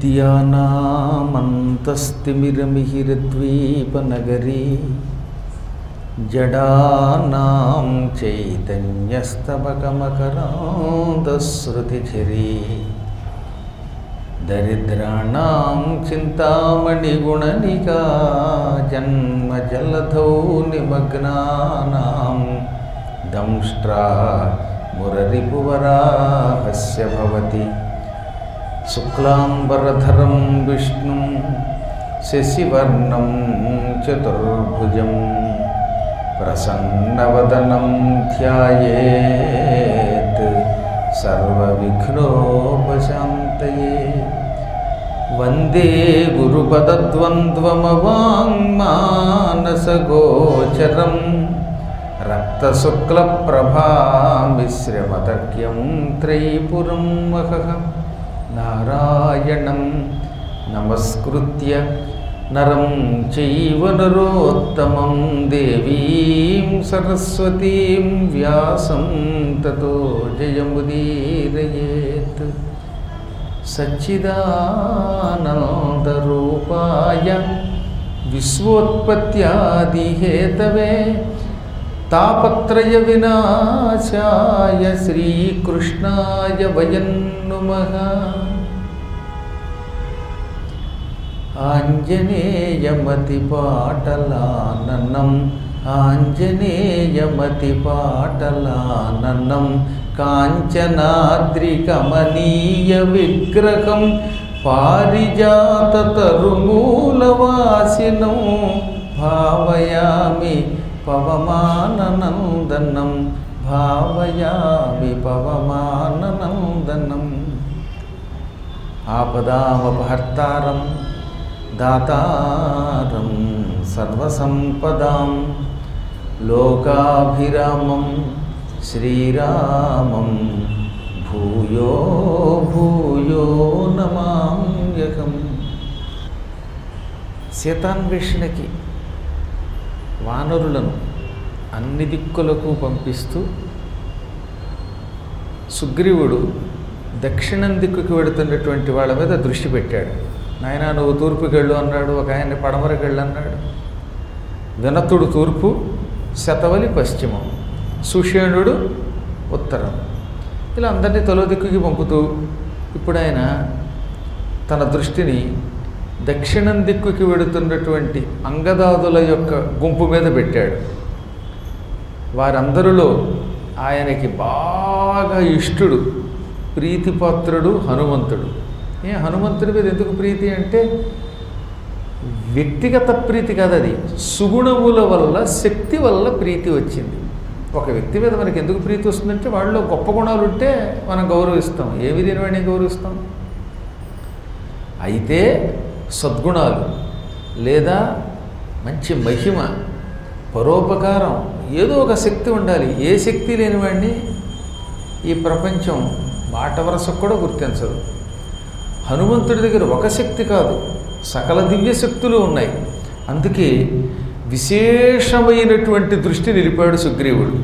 విద్యానామంతస్తిమిరమిహిరద్వీపనగరీ జడానాం చైతన్యస్తబకమకరాంతశ్రుతిఝరీ దరిద్రాణం చింతామణిగుణనికా జన్మజలధౌ నిమగ్నానాం దంష్ట్రా మురరిపువరాహస్య భవతి శుక్లాంబరధరం విష్ణుం శశివర్ణం చతుర్భుజం ప్రసన్నవదనం ధ్యాయేత్ సర్వవిఘ్నోపశాంతయే వందే గురుపదద్వంద్వమవాङ्మానసగోచరం రక్తశుక్లప్రభామిశ్రమతర్క్యం త్రైపురం మహః నారాయణం నమస్కృత్య నరం చైవ నరోత్తమం దేవీం సరస్వతీం వ్యాసం తతో జయముదీరయేత్ సచ్చిదానందరూపాయ విశ్వోత్పత్యాదిహేతవే తాపత్రయ వినాశాయ శ్రీకృష్ణాయ వయం నుమః ఆంజనేయమతిపాటలాననం ఆంజనేయమతిపాటలాననం కాంచనాద్రికమనీయ విగ్రహం పారిజాతతరుమూలవాసినం భావయామి పవమాననందనం భావయామి పవమాననందనం ఆపదామపహర్తారం దాతారం సర్వసంపదాం లోకాభిరామం శ్రీరామం భూయో భూయో నమామ్యకం సీతాన్వేషణకి వానరులను అన్ని దిక్కులకు పంపిస్తూ సుగ్రీవుడు దక్షిణం దిక్కుకి వెడుతున్నటువంటి వాళ్ళ మీద దృష్టి పెట్టాడు నాయన నువ్వు తూర్పుకి వెళ్ళు అన్నాడు ఒక ఆయన్ని పడమరకు వెళ్ళు అన్నాడు వినతుడు తూర్పు శతవలి పశ్చిమం సుషేణుడు ఉత్తరం ఇలా అందరినీ తలో దిక్కుకి పంపుతూ ఇప్పుడు ఆయన తన దృష్టిని దక్షిణం దిక్కుకి వెడుతున్నటువంటి అంగదాదుల యొక్క గుంపు మీద పెట్టాడు వారందరిలో ఆయనకి బాగా ఇష్టుడు ప్రీతిపాత్రుడు హనుమంతుడు ఏ హనుమంతుడి మీద ఎందుకు ప్రీతి అంటే వ్యక్తిగత ప్రీతి కాదు అది సుగుణముల వల్ల శక్తి వల్ల ప్రీతి వచ్చింది ఒక వ్యక్తి మీద మనకి ఎందుకు ప్రీతి వస్తుందంటే వాళ్ళలో గొప్ప గుణాలు ఉంటే మనం గౌరవిస్తాం ఏ విధిని వాడిని గౌరవిస్తాం అయితే సద్గుణాలు లేదా మంచి మహిమ పరోపకారం ఏదో ఒక శక్తి ఉండాలి ఏ శక్తి లేని వాడిని ఈ ప్రపంచం మాట వరసకు కూడా గుర్తించదు హనుమంతుడి దగ్గర ఒక శక్తి కాదు సకల దివ్య శక్తులు ఉన్నాయి అందుకే విశేషమైనటువంటి దృష్టి నిలిపాడు సుగ్రీవుడు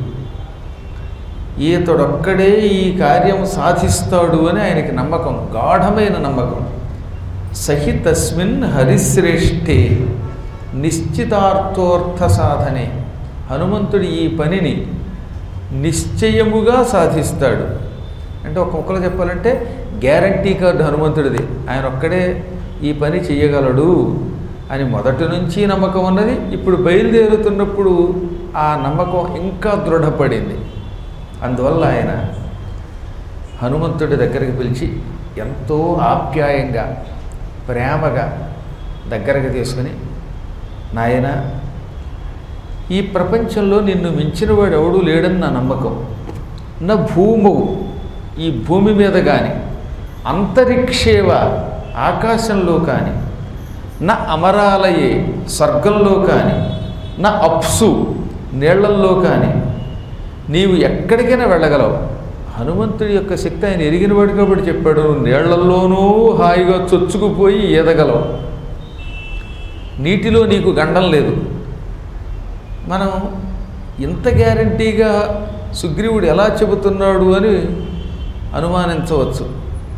ఈతడొక్కడే ఈ కార్యం సాధిస్తాడు అని ఆయనకి నమ్మకం గాఢమైన నమ్మకం సహి తస్మిన్ హరిశ్రేష్ఠే నిశ్చితార్థోర్థ సాధనే హనుమంతుడు ఈ పనిని నిశ్చయముగా సాధిస్తాడు అంటే ఒక్కొక్కరు చెప్పాలంటే గ్యారంటీ కార్డు హనుమంతుడిది ఆయన ఒక్కడే ఈ పని చెయ్యగలడు అని మొదటి నుంచి నమ్మకం ఉన్నది ఇప్పుడు బయలుదేరుతున్నప్పుడు ఆ నమ్మకం ఇంకా దృఢపడింది అందువల్ల ఆయన హనుమంతుడి దగ్గరికి పిలిచి ఎంతో ఆప్యాయంగా ప్రేమగా దగ్గరకు తీసుకుని నాయన ఈ ప్రపంచంలో నిన్ను మించినవాడు ఎవడూ లేడని నా నమ్మకం నా భూము ఈ భూమి మీద కానీ అంతరిక్షేవ ఆకాశంలో కానీ నా అమరాలయే స్వర్గంలో కానీ నా అప్సు నీళ్లల్లో కానీ నీవు ఎక్కడికైనా వెళ్ళగలవు హనుమంతుడి యొక్క శక్తి ఆయన ఎరిగినవాడు కాబట్టి చెప్పాడు నువ్వు నీళ్లల్లోనూ హాయిగా చొచ్చుకుపోయి ఈదగలవు నీటిలో నీకు గండం లేదు మనం ఇంత గ్యారంటీగా సుగ్రీవుడు ఎలా చెబుతున్నాడు అని అనుమానించవచ్చు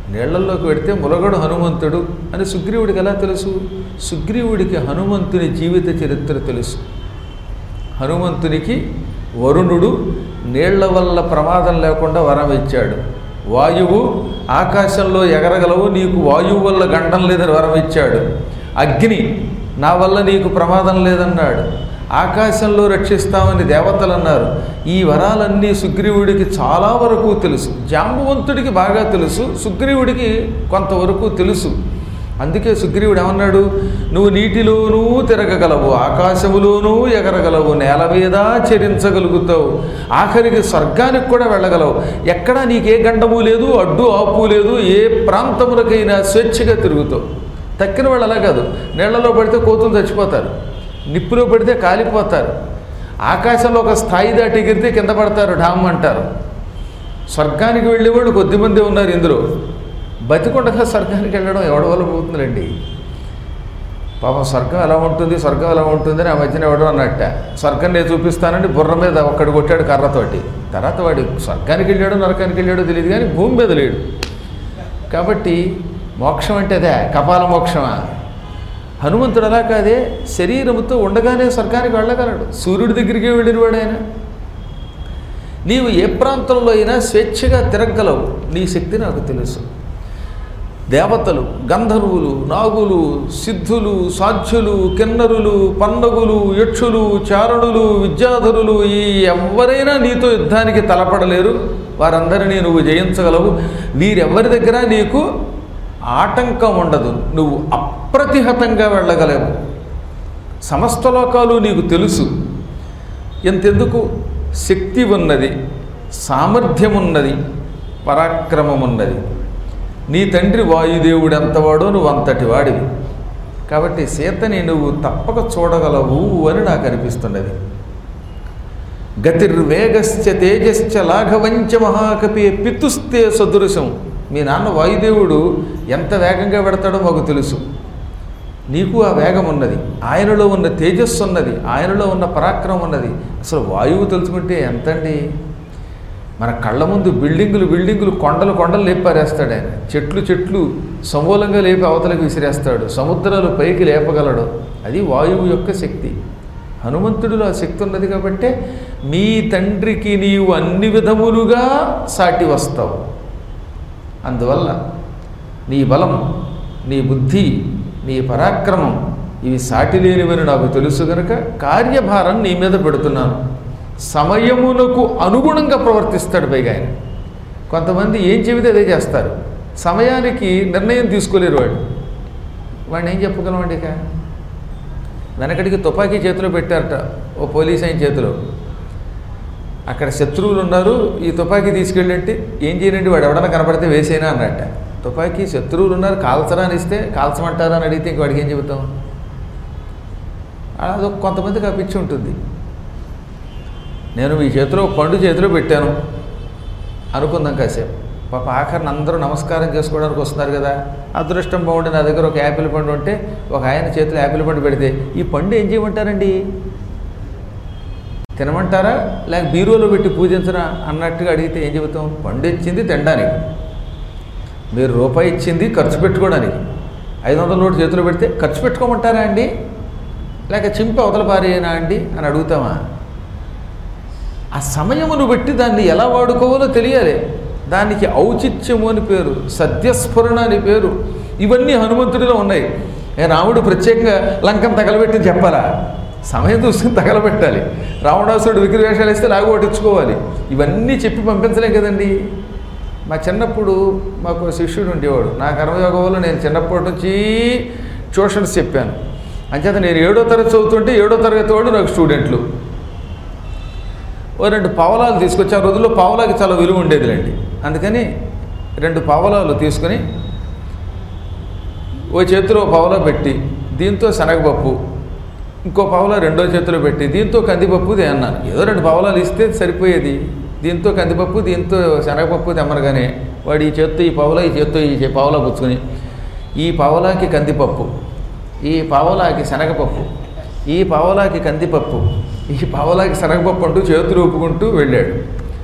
నీళ్లలోకి పెడితే ములగడు హనుమంతుడు అని సుగ్రీవుడికి ఎలా తెలుసు సుగ్రీవుడికి హనుమంతుని జీవిత చరిత్ర తెలుసు హనుమంతునికి వరుణుడు నీళ్ల వల్ల ప్రమాదం లేకుండా వరం ఇచ్చాడు వాయువు ఆకాశంలో ఎగరగలవు నీకు వాయువు వల్ల గండం లేదని వరం ఇచ్చాడు అగ్ని నా వల్ల నీకు ప్రమాదం లేదన్నాడు ఆకాశంలో రక్షిస్తామని దేవతలు అన్నారు ఈ వరాలన్నీ సుగ్రీవుడికి చాలా వరకు తెలుసు జాంబవంతుడికి బాగా తెలుసు సుగ్రీవుడికి కొంతవరకు తెలుసు అందుకే సుగ్రీవుడు ఏమన్నాడు నువ్వు నీటిలోనూ తిరగగలవు ఆకాశములోనూ ఎగరగలవు నేల మీద చరించగలుగుతావు ఆఖరికి స్వర్గానికి కూడా వెళ్ళగలవు ఎక్కడా నీకే గండము లేదు అడ్డు ఆపు లేదు ఏ ప్రాంతములకైనా స్వేచ్ఛగా తిరుగుతావు తక్కిన వాళ్ళు అలా కాదు నీళ్లలో పడితే కోతులు చచ్చిపోతారు నిప్పులో పడితే కాలిపోతారు ఆకాశంలో ఒక స్థాయి దాటి ఎగిరితే కింద పడతారు ఢామ్ అంటారు స్వర్గానికి వెళ్ళేవాళ్ళు కొద్దిమంది ఉన్నారు ఇందులో బతికొండగా స్వర్గానికి వెళ్ళడం ఎవడి వల్ల పోతుందండి పాపం స్వర్గం ఎలా ఉంటుంది స్వర్గం ఎలా ఉంటుందని ఆ మధ్యన ఎవడో అన్నట్ట స్వర్గం నేను చూపిస్తానండి బుర్ర మీద ఒక్కడు కొట్టాడు కర్రతోటి తర్వాత వాడు స్వర్గానికి వెళ్ళాడు నరకానికి వెళ్ళాడో తెలియదు కానీ భూమి మీద లేడు కాబట్టి మోక్షం అంటే అదే కపాల మోక్షమా హనుమంతుడు అలా కాదే శరీరముతో ఉండగానే స్వర్గానికి వెళ్ళగలడు సూర్యుడి దగ్గరికి వెళ్ళిన వాడు ఆయన నీవు ఏ ప్రాంతంలో అయినా స్వేచ్ఛగా తిరగలవు నీ శక్తి నాకు తెలుసు దేవతలు గంధర్వులు నాగులు సిద్ధులు సాధ్యులు కిన్నరులు పన్నగులు యక్షులు చారణులు విద్యాధరులు ఈ ఎవరైనా నీతో యుద్ధానికి తలపడలేరు వారందరినీ నువ్వు జయించగలవు వీరెవ్వరి దగ్గర నీకు ఆటంకం ఉండదు నువ్వు అప్రతిహతంగా వెళ్ళగలవు సమస్త లోకాలు నీకు తెలుసు ఎంతెందుకు శక్తి ఉన్నది సామర్థ్యం ఉన్నది పరాక్రమం ఉన్నది నీ తండ్రి వాయుదేవుడు ఎంతవాడో నువ్వు అంతటి వాడివి కాబట్టి సీతని నువ్వు తప్పక చూడగలవు అని నాకు అనిపిస్తున్నది గతిర్వేగశ్చ తేజశ్చ లాఘవంచ మహాకపి పితుస్తే సదృశం మీ నాన్న వాయుదేవుడు ఎంత వేగంగా పెడతాడో మాకు తెలుసు నీకు ఆ వేగం ఉన్నది ఆయనలో ఉన్న తేజస్సు ఉన్నది ఆయనలో ఉన్న పరాక్రమం ఉన్నది అసలు వాయువు తెలుసుకుంటే ఎంతండి మన కళ్ళ ముందు బిల్డింగులు బిల్డింగులు కొండలు కొండలు లేపి పారేస్తాడు ఆయన చెట్లు చెట్లు సమూలంగా లేపి అవతలకు విసిరేస్తాడు సముద్రాలు పైకి లేపగలడు అది వాయువు యొక్క శక్తి హనుమంతుడిలో ఆ శక్తి ఉన్నది కాబట్టి మీ తండ్రికి నీవు అన్ని విధములుగా సాటి వస్తావు అందువల్ల నీ బలం నీ బుద్ధి నీ పరాక్రమం ఇవి సాటి లేనివని నాకు తెలుసు గనుక కార్యభారం నీ మీద పెడుతున్నాను సమయమునకు అనుగుణంగా ప్రవర్తిస్తాడు పైగా ఆయన కొంతమంది ఏం చెబితే అదే చేస్తారు సమయానికి నిర్ణయం తీసుకోలేరు వాడు వాడిని ఏం చెప్పగలమండి ఇక వెనకడికి తుపాకీ చేతిలో పెట్టారట ఓ పోలీస్ ఆయన చేతిలో అక్కడ శత్రువులు ఉన్నారు ఈ తుపాకీ తీసుకెళ్ళంటే ఏం చేయనండి వాడు ఎవడన్నా కనపడితే వేసేనా అన్నట్ట తుపాకీ శత్రువులు ఉన్నారు కాల్చరాని ఇస్తే కాల్చమంటారా అని అడిగితే ఇంక వాడికి ఏం చెబుతాం అదొక కొంతమందికి ఆ పిచ్చి ఉంటుంది నేను మీ చేతిలో పండు చేతిలో పెట్టాను అనుకుందాం కాసేపు పాప ఆఖరిని అందరూ నమస్కారం చేసుకోవడానికి వస్తున్నారు కదా అదృష్టం బాగుండి నా దగ్గర ఒక యాపిల్ పండు ఉంటే ఒక ఆయన చేతిలో యాపిల్ పండు పెడితే ఈ పండు ఏం చేయమంటారండి తినమంటారా లేక బీరువాలో పెట్టి పూజించరా అన్నట్టుగా అడిగితే ఏం చెబుతాం పండు ఇచ్చింది తినడానికి మీరు రూపాయి ఇచ్చింది ఖర్చు పెట్టుకోవడానికి ఐదు వందల నోటు చేతిలో పెడితే ఖర్చు పెట్టుకోమంటారా అండి లేక చింపి అవతల పారేనా అండి అని అడుగుతామా ఆ సమయమును బట్టి దాన్ని ఎలా వాడుకోవాలో తెలియాలి దానికి ఔచిత్యము అని పేరు సద్యస్ఫురణ అని పేరు ఇవన్నీ హనుమంతుడిలో ఉన్నాయి ఏ రాముడు ప్రత్యేకంగా లంకను తగలబెట్టి చెప్పాలా సమయం చూసుకుని తగలబెట్టాలి రావణాసురుడు విగ్రహేషాలు ఇస్తే లాగు పట్టించుకోవాలి ఇవన్నీ చెప్పి పంపించలేం కదండి మా చిన్నప్పుడు మాకు ఒక శిష్యుడు ఉండేవాడు నా కర్మయోగం వల్ల నేను చిన్నప్పటి నుంచి ట్యూషన్స్ చెప్పాను అంచేత నేను ఏడో తరగతి చదువుతుంటే ఏడో తరగతి వాడు నాకు స్టూడెంట్లు ఓ రెండు పావలాలు తీసుకొచ్చి ఆ రోజుల్లో పావలాకి చాలా విలువ ఉండేదిలేండి అందుకని రెండు పావలాలు తీసుకొని ఓ చేతిలో పావలా పెట్టి దీంతో శనగపప్పు ఇంకో పావలా రెండో చేతిలో పెట్టి దీంతో కందిపప్పు అన్నాను ఏదో రెండు పావలాలు ఇస్తే సరిపోయేది దీంతో కందిపప్పు దీంతో శనగపప్పు తెమ్మనగానే వాడు ఈ చేత్తో ఈ పావలా ఈ చేత్తో ఈ చే- పావలా పుచ్చుకొని ఈ పావలాకి కందిపప్పు ఈ పావలాకి శనగపప్పు ఈ పావలాకి కందిపప్పు ఈ పావలాకి శనగపప్పు అంటూ చేతులు ఊపుకుంటూ వెళ్ళాడు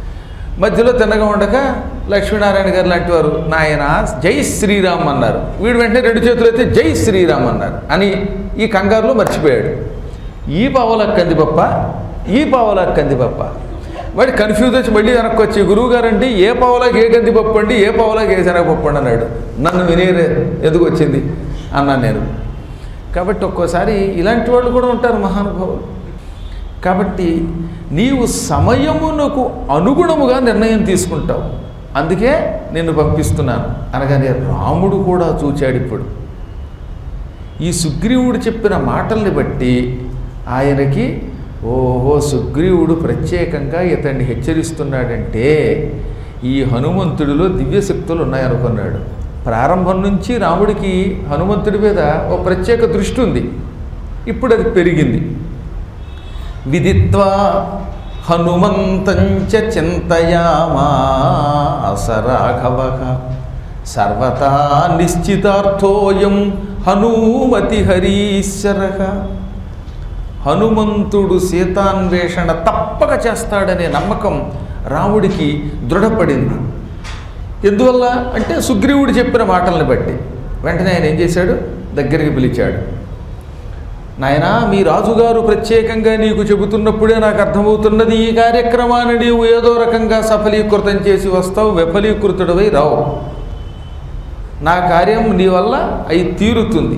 మధ్యలో తిన్నగా ఉండక లక్ష్మీనారాయణ గారు లాంటి వారు నాయన జై శ్రీరామ్ అన్నారు వీడు వెంటనే రెండు చేతులు అయితే జై శ్రీరామ్ అన్నారు అని ఈ కంగారులో మర్చిపోయాడు ఈ పావలా కందిపప్ప ఈ పావలా కందిపప్ప వాడు కన్ఫ్యూజ్ వచ్చి మళ్ళీ వెనక్కి వచ్చి గురువు గారండి ఏ పావలాకి ఏ కందిపప్పు అండి ఏ పావలాకి ఏ శనగపప్పు అండి అన్నాడు నన్ను వినేరే ఎందుకు వచ్చింది అన్నాను నేను కాబట్టి ఒక్కోసారి ఇలాంటి వాళ్ళు కూడా ఉంటారు మహానుభావులు కాబట్టి నీవు సమయమునకు అనుగుణముగా నిర్ణయం తీసుకుంటావు అందుకే నిన్ను పంపిస్తున్నాను అనగానే రాముడు కూడా చూచాడు ఇప్పుడు ఈ సుగ్రీవుడు చెప్పిన మాటల్ని బట్టి ఆయనకి ఓహో సుగ్రీవుడు ప్రత్యేకంగా ఇతన్ని హెచ్చరిస్తున్నాడంటే ఈ హనుమంతుడిలో దివ్యశక్తులు ఉన్నాయనుకున్నాడు ప్రారంభం నుంచి రాముడికి హనుమంతుడి మీద ఓ ప్రత్యేక దృష్టి ఉంది ఇప్పుడు అది పెరిగింది విదిత్వా హనుమంతంచ చింతయామాస రాఘవ సర్వతా నిశ్చితార్థోయం హనుమతి హరీశ్వర హనుమంతుడు సీతాన్వేషణ తప్పక చేస్తాడనే నమ్మకం రాముడికి దృఢపడింది ఎందువల్ల అంటే సుగ్రీవుడు చెప్పిన మాటల్ని బట్టి వెంటనే ఆయన ఏం చేశాడు దగ్గరికి పిలిచాడు నాయనా మీ రాజుగారు ప్రత్యేకంగా నీకు చెబుతున్నప్పుడే నాకు అర్థమవుతున్నది ఈ కార్యక్రమాన్ని నీవు ఏదో రకంగా సఫలీకృతం చేసి వస్తావు విఫలీకృతుడవై రావు నా కార్యం నీ వల్ల అయి తీరుతుంది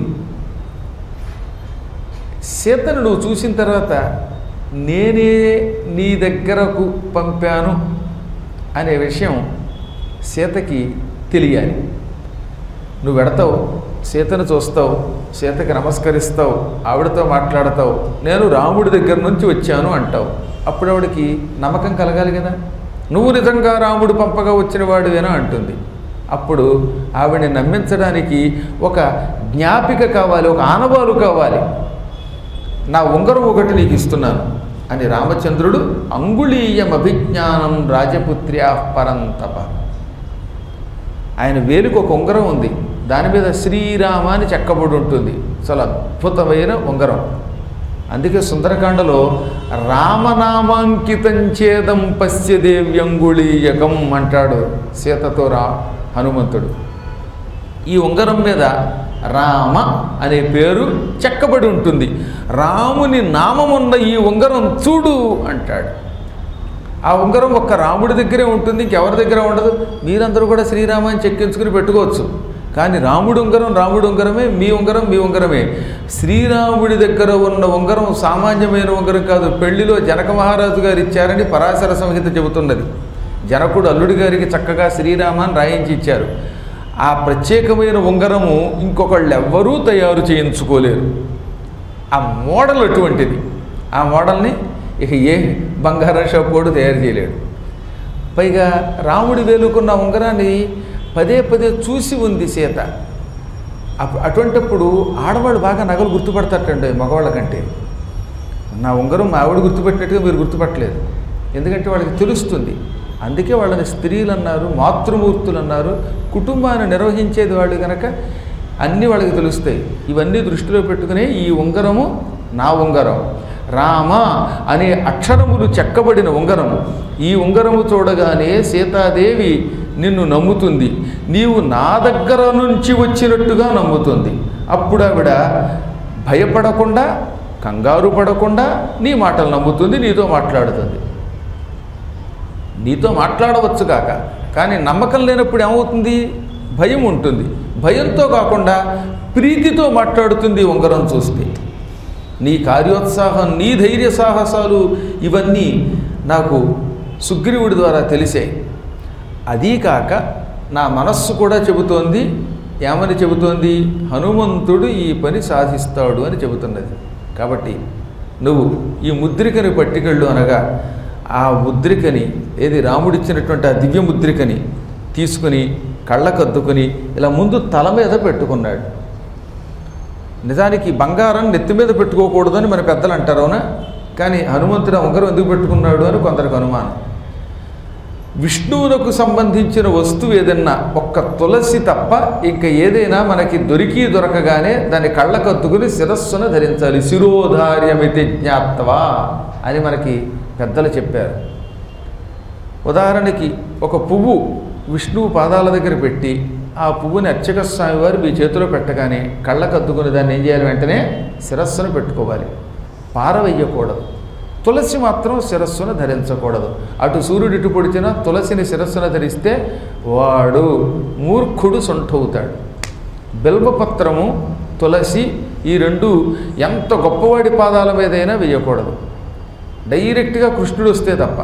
సీతను నువ్వు చూసిన తర్వాత నేనే నీ దగ్గరకు పంపాను అనే విషయం సీతకి తెలియాలి నువ్వు వెడతావు సీతను చూస్తావు సీతకి నమస్కరిస్తావు ఆవిడతో మాట్లాడతావు నేను రాముడి దగ్గర నుంచి వచ్చాను అంటావు అప్పుడు ఆవిడకి నమ్మకం కలగాలి కదా నువ్వు నిజంగా రాముడు పంపగా వచ్చిన వాడివేనా అంటుంది అప్పుడు ఆవిడని నమ్మించడానికి ఒక జ్ఞాపిక కావాలి ఒక ఆనవాలు కావాలి నా ఉంగరం ఒకటి నీకు ఇస్తున్నాను అని రామచంద్రుడు అంగుళీయం అభిజ్ఞానం రాజపుత్ర్యా పరంతప ఆయన వేలుకు ఒక ఉంగరం ఉంది దాని మీద శ్రీరామ అని చెక్కబడి ఉంటుంది చాలా అద్భుతమైన ఉంగరం అందుకే సుందరకాండలో రామనామాంకితం చేదం పశ్యదేవ్యంగుళీయకం అంటాడు సీతతో రా హనుమంతుడు ఈ ఉంగరం మీద రామ అనే పేరు చెక్కబడి ఉంటుంది రాముని నామమున్న ఈ ఉంగరం చూడు అంటాడు ఆ ఉంగరం ఒక్క రాముడి దగ్గరే ఉంటుంది ఇంకెవరి దగ్గర ఉండదు మీరందరూ కూడా శ్రీరామ అని చెక్కించుకుని పెట్టుకోవచ్చు కానీ రాముడి ఉంగరం రాముడి ఉంగరమే మీ ఉంగరం మీ ఉంగరమే శ్రీరాముడి దగ్గర ఉన్న ఉంగరం సామాన్యమైన ఉంగరం కాదు పెళ్లిలో జనక మహారాజు గారు ఇచ్చారని పరాశర సంహిత చెబుతున్నది జనకుడు అల్లుడి గారికి చక్కగా శ్రీరామాన్ని రాయించి ఇచ్చారు ఆ ప్రత్యేకమైన ఉంగరము ఇంకొకళ్ళు ఎవ్వరూ తయారు చేయించుకోలేరు ఆ మోడల్ అటువంటిది ఆ మోడల్ని ఇక ఏ బంగారం షాపోడు తయారు చేయలేడు పైగా రాముడి వేలుకున్న ఉంగరాన్ని పదే పదే చూసి ఉంది సీత అప్- అటువంటప్పుడు ఆడవాళ్ళు బాగా నగలు గుర్తుపడతారటండి మగవాళ్ళ కంటే నా ఉంగరం మా ఆవిడ గుర్తుపెట్టినట్టుగా మీరు గుర్తుపట్టలేదు ఎందుకంటే వాళ్ళకి తెలుస్తుంది అందుకే వాళ్ళని స్త్రీలు అన్నారు మాతృమూర్తులు అన్నారు కుటుంబాన్ని నిర్వహించేది వాళ్ళు కనుక అన్నీ వాళ్ళకి తెలుస్తాయి ఇవన్నీ దృష్టిలో పెట్టుకునే ఈ ఉంగరము నా ఉంగరం రామ అనే అక్షరములు చెక్కబడిన ఉంగరము ఈ ఉంగరము చూడగానే సీతాదేవి నిన్ను నమ్ముతుంది నీవు నా దగ్గర నుంచి వచ్చినట్టుగా నమ్ముతుంది అప్పుడు ఆవిడ భయపడకుండా కంగారు పడకుండా నీ మాటలు నమ్ముతుంది నీతో మాట్లాడుతుంది నీతో మాట్లాడవచ్చు కాక కానీ నమ్మకం లేనప్పుడు ఏమవుతుంది భయం ఉంటుంది భయంతో కాకుండా ప్రీతితో మాట్లాడుతుంది ఉంగరం చూస్తే నీ కార్యోత్సాహం నీ ధైర్య సాహసాలు ఇవన్నీ నాకు సుగ్రీవుడి ద్వారా తెలిసాయి అదీ కాక నా మనస్సు కూడా చెబుతోంది ఏమని చెబుతోంది హనుమంతుడు ఈ పని సాధిస్తాడు అని చెబుతున్నది కాబట్టి నువ్వు ఈ ముద్రికని పట్టుకెళ్ళు అనగా ఆ ముద్రికని ఏది రాముడిచ్చినటువంటి ఆ దివ్య ముద్రికని తీసుకుని కళ్ళకద్దుకుని ఇలా ముందు తల మీద పెట్టుకున్నాడు నిజానికి బంగారం నెత్తి మీద పెట్టుకోకూడదని మన పెద్దలు అంటారు అవునా కానీ హనుమంతుడు ఆ ఉంగరం ఎందుకు పెట్టుకున్నాడు అని కొందరికి అనుమానం విష్ణువునకు సంబంధించిన వస్తువు ఏదన్నా ఒక్క తులసి తప్ప ఇంకా ఏదైనా మనకి దొరికి దొరకగానే దాన్ని కళ్ళకత్తుకుని శిరస్సును ధరించాలి శిరోధార్యమితి జ్ఞాత్వా అని మనకి పెద్దలు చెప్పారు ఉదాహరణకి ఒక పువ్వు విష్ణువు పాదాల దగ్గర పెట్టి ఆ పువ్వుని అర్చక స్వామి వారు మీ చేతిలో పెట్టగానే కళ్ళకు అద్దుకుని దాన్ని ఏం చేయాలి వెంటనే శిరస్సును పెట్టుకోవాలి పారవేయకూడదు తులసి మాత్రం శిరస్సును ధరించకూడదు అటు సూర్యుడు ఇటు పొడిచినా తులసిని శిరస్సును ధరిస్తే వాడు మూర్ఖుడు సొంటవుతాడు బిల్వపత్రము తులసి ఈ రెండు ఎంత గొప్పవాడి పాదాల మీదైనా వేయకూడదు డైరెక్ట్గా కృష్ణుడు వస్తే తప్ప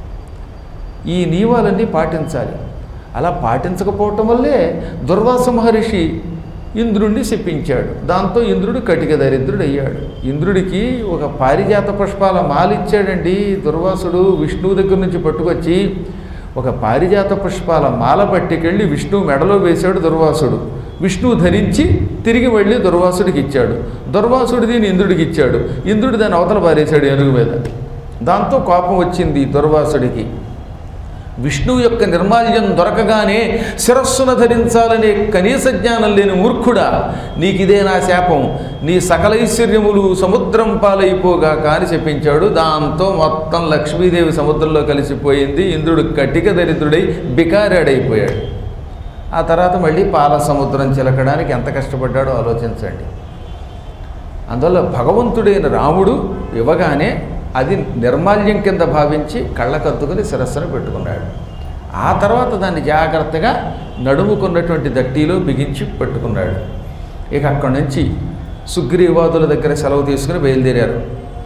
ఈ నియమాలన్నీ పాటించాలి అలా పాటించకపోవటం వల్లే దుర్వాస మహర్షి ఇంద్రుణ్ణి శపించాడు దాంతో ఇంద్రుడు కటిక దరిద్రుడు అయ్యాడు ఇంద్రుడికి ఒక పారిజాత పుష్పాల మాల ఇచ్చాడండి దుర్వాసుడు విష్ణువు దగ్గర నుంచి పట్టుకొచ్చి ఒక పారిజాత పుష్పాల మాల పట్టుకెళ్ళి విష్ణువు మెడలో వేశాడు దుర్వాసుడు విష్ణువు ధరించి తిరిగి వెళ్ళి దుర్వాసుడికి ఇచ్చాడు దుర్వాసుడు దీన్ని ఇంద్రుడికి ఇచ్చాడు ఇంద్రుడు దాన్ని అవతల పారేశాడు ఏనుగు మీద దాంతో కోపం వచ్చింది దుర్వాసుడికి విష్ణువు యొక్క నిర్మాల్యం దొరకగానే శిరస్సున ధరించాలనే కనీస జ్ఞానం లేని మూర్ఖుడా నీకిదే నా శాపం నీ సకలైశ్వర్యములు సముద్రం పాలైపోగా కాని చెప్పించాడు దాంతో మొత్తం లక్ష్మీదేవి సముద్రంలో కలిసిపోయింది ఇంద్రుడు కటిక దరిద్రుడై బికారాడైపోయాడు ఆ తర్వాత మళ్ళీ పాల సముద్రం చిలకడానికి ఎంత కష్టపడ్డాడో ఆలోచించండి అందువల్ల భగవంతుడైన రాముడు ఇవ్వగానే అది నిర్మాల్యం కింద భావించి కళ్ళకద్దుకుని శిరస్సును పెట్టుకున్నాడు ఆ తర్వాత దాన్ని జాగ్రత్తగా నడుముకున్నటువంటి దట్టీలో బిగించి పెట్టుకున్నాడు ఇక అక్కడి నుంచి సుగ్రీవాదుల దగ్గర సెలవు తీసుకుని బయలుదేరారు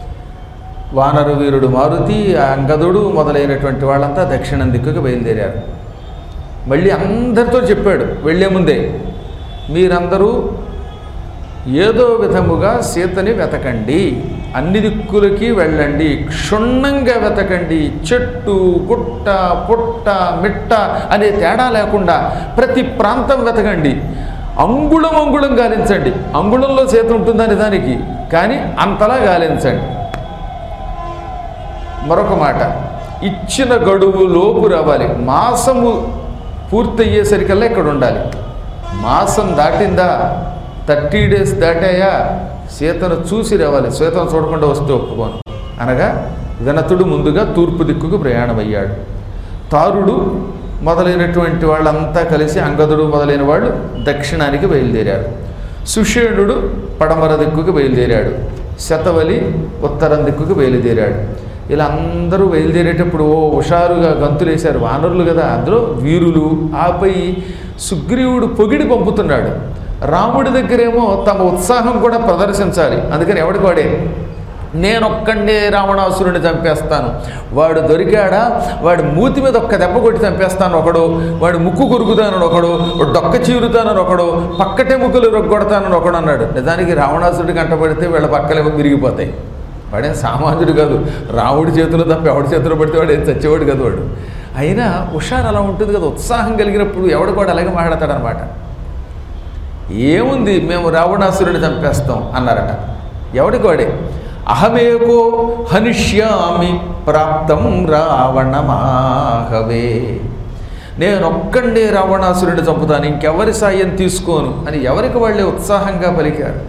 వానర వీరుడు మారుతి అంగదుడు మొదలైనటువంటి వాళ్ళంతా దక్షిణం దిక్కుకు బయలుదేరారు మళ్ళీ అందరితో చెప్పాడు వెళ్ళే ముందే మీరందరూ ఏదో విధముగా సీతని వెతకండి అన్ని దిక్కులకి వెళ్ళండి క్షుణ్ణంగా వెతకండి చెట్టు గుట్ట పుట్ట మిట్ట అనే తేడా లేకుండా ప్రతి ప్రాంతం వెతకండి అంగుళం అంగుళం గాలించండి అంగుళంలో సీత ఉంటుందని దానికి కానీ అంతలా గాలించండి మరొక మాట ఇచ్చిన గడువు లోపు రావాలి మాసము పూర్తయ్యేసరికల్లా ఇక్కడ ఉండాలి మాసం దాటిందా థర్టీ డేస్ దాటాయా సీతను చూసి రావాలి సీతను చూడకుండా వస్తే ఒప్పుకోను అనగా వినతుడు ముందుగా తూర్పు దిక్కుకు ప్రయాణమయ్యాడు తారుడు మొదలైనటువంటి వాళ్ళంతా కలిసి అంగదుడు మొదలైన వాళ్ళు దక్షిణానికి బయలుదేరారు సుషేణుడు పడమర దిక్కుకు బయలుదేరాడు శతవలి ఉత్తరం దిక్కుకు బయలుదేరాడు ఇలా అందరూ బయలుదేరేటప్పుడు ఓ హుషారుగా గంతులేశారు వానరులు కదా అందులో వీరులు ఆపై సుగ్రీవుడు పొగిడి పంపుతున్నాడు రాముడి దగ్గరేమో తమ ఉత్సాహం కూడా ప్రదర్శించాలి అందుకని ఎవడికి వాడే నేనొక్కండే రావణాసురుని చంపేస్తాను వాడు దొరికాడా వాడి మూతి మీద ఒక్క దెబ్బ కొట్టి చంపేస్తాను ఒకడు వాడి ముక్కు కొరుకుతానని ఒకడు వాడు డొక్క చీరుతానని ఒకడు పక్కటే ముక్కులు రొగ్గొడతానని ఒకడు అన్నాడు నిజానికి రావణాసురుడి కంటపడితే వీళ్ళ పక్కలేమో విరిగిపోతాయి వాడేం సామాన్యుడు కాదు రాముడి చేతిలో తప్ప ఎవడి చేతిలో పడితే వాడు ఏం చచ్చేవాడు కాదు వాడు అయినా హుషారు అలా ఉంటుంది కదా ఉత్సాహం కలిగినప్పుడు ఎవడు కూడా అలాగే మాట్లాడతాడనమాట ఏముంది మేము రావణాసురుని చంపేస్తాం అన్నారట ఎవడికి వాడే అహమేకో హనిష్యామి ప్రాప్తం రావణమాహవే నేనొక్కండే రావణాసురుని చంపుతాను ఇంకెవరి సాయం తీసుకోను అని ఎవరికి వాళ్ళే ఉత్సాహంగా పలికారు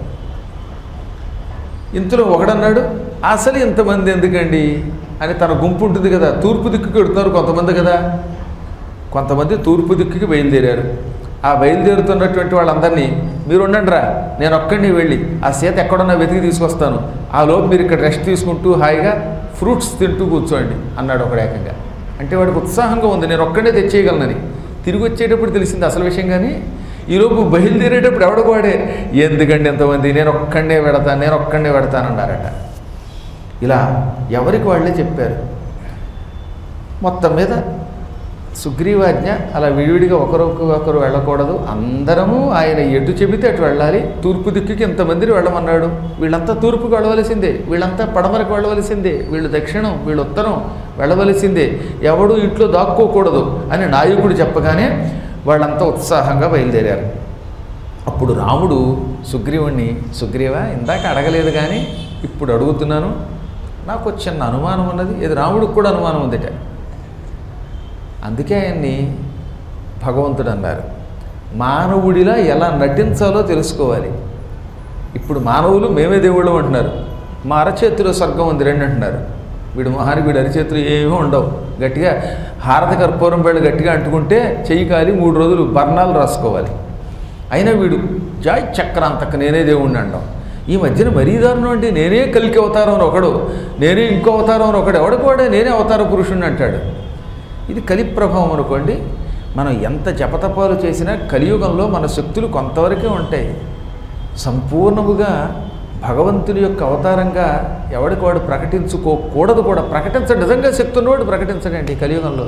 ఇంతలో ఒకడన్నాడు అసలు ఇంతమంది ఎందుకండి అని తన గుంపు ఉంటుంది కదా తూర్పు దిక్కుకి వెడుతున్నారు కొంతమంది కదా కొంతమంది తూర్పు దిక్కుకి బయలుదేరారు ఆ బయలుదేరుతున్నటువంటి వాళ్ళందరినీ మీరు ఉండండి రా నేను ఒక్కడిని వెళ్ళి ఆ సీత ఎక్కడున్నా వెతికి తీసుకొస్తాను ఆ లోపు మీరు ఇక్కడ రెస్ట్ తీసుకుంటూ హాయిగా ఫ్రూట్స్ తింటూ కూర్చోండి అన్నాడు ఒకడు ఏకంగా అంటే వాడికి ఉత్సాహంగా ఉంది నేను ఒక్కడే తెచ్చేయగలనని తిరిగి వచ్చేటప్పుడు తెలిసింది అసలు విషయం కానీ ఈలోపు బయలుదేరేటప్పుడు ఎవడకు వాడే ఎందుకండి ఎంతమంది నేను ఒక్కడే పెడతాను నేను ఒక్కడే పెడతానన్నారట ఇలా ఎవరికి వాళ్ళే చెప్పారు మొత్తం మీద సుగ్రీవాజ్ఞ అలా విడివిడిగా ఒకరికి ఒకరు వెళ్ళకూడదు అందరము ఆయన ఎటు చెబితే అటు వెళ్ళాలి తూర్పు దిక్కుకి ఇంతమందిని వెళ్ళమన్నాడు వీళ్ళంతా తూర్పుకి వెళ్ళవలసిందే వీళ్ళంతా పడమరకు వెళ్ళవలసిందే వీళ్ళు దక్షిణం వీళ్ళు ఉత్తరం వెళ్ళవలసిందే ఎవడు ఇంట్లో దాక్కోకూడదు అని నాయకుడు చెప్పగానే వాళ్ళంతా ఉత్సాహంగా బయలుదేరారు అప్పుడు రాముడు సుగ్రీవుణ్ణి సుగ్రీవా ఇందాక అడగలేదు కానీ ఇప్పుడు అడుగుతున్నాను నాకు ఒక చిన్న అనుమానం ఉన్నది ఇది రాముడికి కూడా అనుమానం ఉందిట అందుకే ఆయన్ని భగవంతుడు అన్నారు మానవుడిలా ఎలా నటించాలో తెలుసుకోవాలి ఇప్పుడు మానవులు మేమే దేవుళ్ళు అంటున్నారు మా అరచేతిలో స్వర్గం ఉంది రెండు అంటున్నారు వీడి మొహానికి వీడి అరిచేతులు ఏమీ ఉండవు గట్టిగా హారత కర్పూరం వేళ గట్టిగా అంటుకుంటే చెయ్యి కాలి మూడు రోజులు బర్ణాలు రాసుకోవాలి అయినా వీడు జాయ్ చక్రాంతక నేనే దేవుణ్ణి అంటాం ఈ మధ్యన మరీ దారుణం అంటే నేనే కలికి అవతారం అని ఒకడు నేనే ఇంకో అవతారం అని ఒకడు ఎవడికి వాడే నేనే అవతార పురుషుణ్ణి అంటాడు ఇది కలి ప్రభావం అనుకోండి మనం ఎంత జపతపాలు చేసినా కలియుగంలో మన శక్తులు కొంతవరకే ఉంటాయి సంపూర్ణముగా భగవంతుని యొక్క అవతారంగా ఎవడికి వాడు ప్రకటించుకోకూడదు కూడా ప్రకటించడం నిజంగా శక్తి ఉన్నవాడు ప్రకటించడండి ఈ కలియుగంలో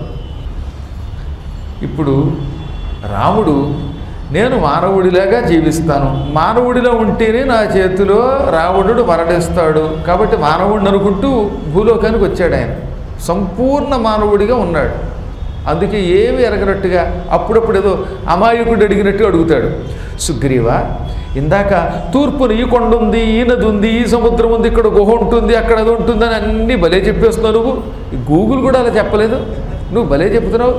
ఇప్పుడు రాముడు నేను మానవుడిలాగా జీవిస్తాను మానవుడిలో ఉంటేనే నా చేతిలో రావణుడు మరణిస్తాడు కాబట్టి మానవుడిని అనుకుంటూ భూలోకానికి వచ్చాడు ఆయన సంపూర్ణ మానవుడిగా ఉన్నాడు అందుకే ఏమి ఎరగనట్టుగా అప్పుడప్పుడు ఏదో అమాయకుడు అడిగినట్టు అడుగుతాడు సుగ్రీవ ఇందాక తూర్పున ఈ కొండ ఉంది ఈ నది ఉంది ఈ సముద్రం ఉంది ఇక్కడ గుహ ఉంటుంది అక్కడ అది ఉంటుందని అన్నీ భలే చెప్పేస్తున్నావు నువ్వు ఈ గూగుల్ కూడా అలా చెప్పలేదు నువ్వు భలే చెప్తున్నావు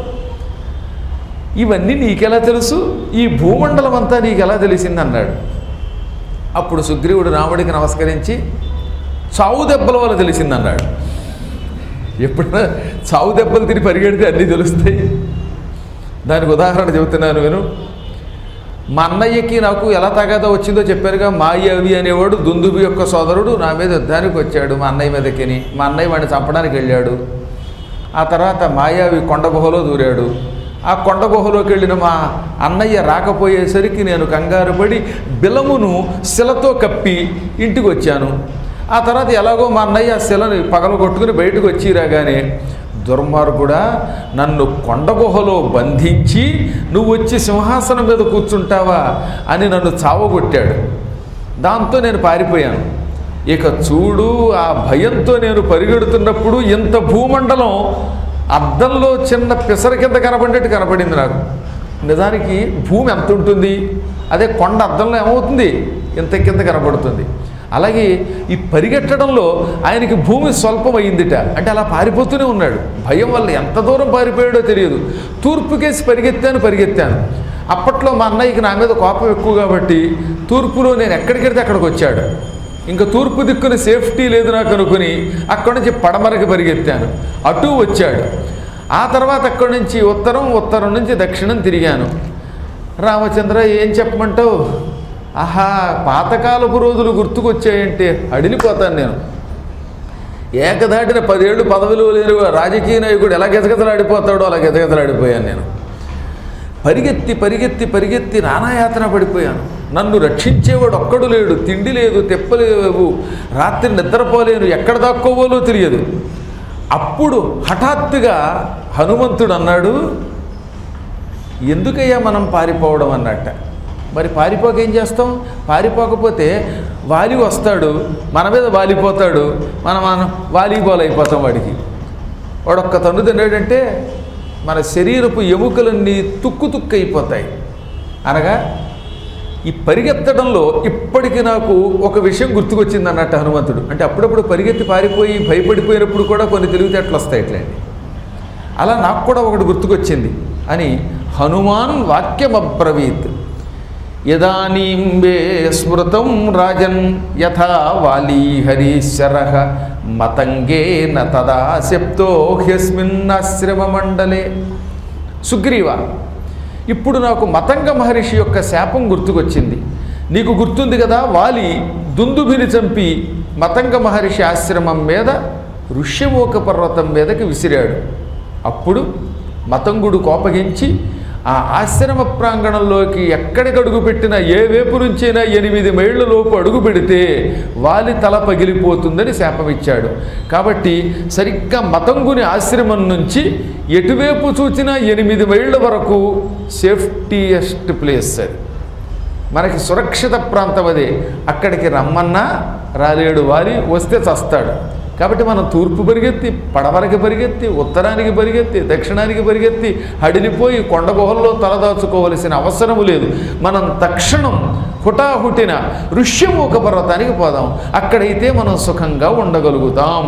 ఇవన్నీ నీకెలా తెలుసు ఈ భూమండలం అంతా నీకు ఎలా తెలిసింది అన్నాడు అప్పుడు సుగ్రీవుడు రాముడికి నమస్కరించి చావు దెబ్బల వల్ల తెలిసిందన్నాడు ఎప్పుడైనా చావు దెబ్బలు తిని పరిగెడితే అన్నీ తెలుస్తాయి దానికి ఉదాహరణ చెబుతున్నాను నేను మా అన్నయ్యకి నాకు ఎలా తగాదా వచ్చిందో చెప్పారుగా మాయవి అనేవాడు దుందుబి యొక్క సోదరుడు నా మీద యుద్ధానికి వచ్చాడు మా అన్నయ్య మీదకిని మా అన్నయ్య వాడిని చంపడానికి వెళ్ళాడు ఆ తర్వాత మాయావి కొండ గుహలో దూరాడు ఆ కొండ గుహలోకి వెళ్ళిన మా అన్నయ్య రాకపోయేసరికి నేను కంగారు పడి బిలమును శిలతో కప్పి ఇంటికి వచ్చాను ఆ తర్వాత ఎలాగో మా అన్నయ్య ఆ శిలని పగల కొట్టుకుని బయటకు వచ్చి రాగానే దుర్మార్గుడా నన్ను కొండ గుహలో బంధించి నువ్వు వచ్చి సింహాసనం మీద కూర్చుంటావా అని నన్ను చావగొట్టాడు దాంతో నేను పారిపోయాను ఇక చూడు ఆ భయంతో నేను పరిగెడుతున్నప్పుడు ఇంత భూమండలం అద్దంలో చిన్న పిసర కింద కనపడినట్టు కనపడింది నాకు నిజానికి భూమి ఎంత ఉంటుంది అదే కొండ అద్దంలో ఏమవుతుంది ఇంత కింద కనపడుతుంది అలాగే ఈ పరిగెట్టడంలో ఆయనకి భూమి స్వల్పమైందిట అంటే అలా పారిపోతూనే ఉన్నాడు భయం వల్ల ఎంత దూరం పారిపోయాడో తెలియదు తూర్పుకేసి పరిగెత్తాను పరిగెత్తాను అప్పట్లో మా అన్నయ్యకి నా మీద కోపం ఎక్కువ కాబట్టి తూర్పులో నేను ఎక్కడికెడితే అక్కడికి వచ్చాడు ఇంకా తూర్పు దిక్కున సేఫ్టీ లేదు నాకు అనుకుని అక్కడి నుంచి పడమరకి పరిగెత్తాను అటు వచ్చాడు ఆ తర్వాత అక్కడి నుంచి ఉత్తరం ఉత్తరం నుంచి దక్షిణం తిరిగాను రామచంద్ర ఏం చెప్పమంటావు ఆహా పాతకాలపు రోజులు గుర్తుకొచ్చాయంటే అడిలిపోతాను నేను ఏకదాటిన పదేళ్ళు పదవిలో లేని రాజకీయ నాయకుడు ఎలా గెజగెజలాడిపోతాడో అలా గెజగెజలాడిపోయాను నేను పరిగెత్తి పరిగెత్తి పరిగెత్తి నానాయాతన పడిపోయాను నన్ను రక్షించేవాడు ఒక్కడు లేడు తిండి లేదు తెప్పలేవు రాత్రి నిద్రపోలేను ఎక్కడ దాక్కోవాలో తెలియదు అప్పుడు హఠాత్తుగా హనుమంతుడు అన్నాడు ఎందుకయ్యా మనం పారిపోవడం అన్నట్ట మరి పారిపోక ఏం చేస్తాం పారిపోకపోతే వాలి వస్తాడు మన మీద వాలిపోతాడు మనం మనం వాలీబాల్ అయిపోతాం వాడికి వాడు ఒక్క తన్ను తిన్నాడంటే మన శరీరపు ఎముకలన్నీ తుక్కు తుక్కు అయిపోతాయి అనగా ఈ పరిగెత్తడంలో ఇప్పటికి నాకు ఒక విషయం గుర్తుకొచ్చింది అన్నట్టు హనుమంతుడు అంటే అప్పుడప్పుడు పరిగెత్తి పారిపోయి భయపడిపోయినప్పుడు కూడా కొన్ని తెలివితేటలు వస్తాయి ఇట్లండి అలా నాకు కూడా ఒకటి గుర్తుకొచ్చింది అని హనుమాన్ వాక్యమబ్రవీత్ యదానీం వే స్మృతం రాజన్ యథా వాలీ హరీశ్వర మతంగేన తదా శప్తో హ్యస్మిన్నాశ్రమ మండలే సుగ్రీవ ఇప్పుడు నాకు మతంగ మహర్షి యొక్క శాపం గుర్తుకొచ్చింది నీకు గుర్తుంది కదా వాలి దుందుభిని చంపి మతంగ మహర్షి ఆశ్రమం మీద ఋష్యమోక పర్వతం మీదకి విసిరాడు అప్పుడు మతంగుడు కోపగించి ఆ ఆశ్రమ ప్రాంగణంలోకి ఎక్కడికి అడుగు పెట్టినా ఏ వైపు నుంచైనా ఎనిమిది మైళ్ళ లోపు అడుగు పెడితే వాలి తల పగిలిపోతుందని శాపమిచ్చాడు కాబట్టి సరిగ్గా మతంగుని ఆశ్రమం నుంచి ఎటువైపు చూచినా ఎనిమిది మైళ్ళ వరకు సేఫ్టీయెస్ట్ ప్లేస్ అది మనకి సురక్షిత ప్రాంతం అదే అక్కడికి రమ్మన్నా రాలేడు వాలి వస్తే చస్తాడు కాబట్టి మనం తూర్పు పరిగెత్తి పడమరకి పరిగెత్తి ఉత్తరానికి పరిగెత్తి దక్షిణానికి పరిగెత్తి హడిలిపోయి కొండ గుహల్లో తలదాచుకోవలసిన అవసరము లేదు మనం తక్షణం హుటాహుటిన ఋష్యమూక పర్వతానికి పోదాం అక్కడైతే మనం సుఖంగా ఉండగలుగుతాం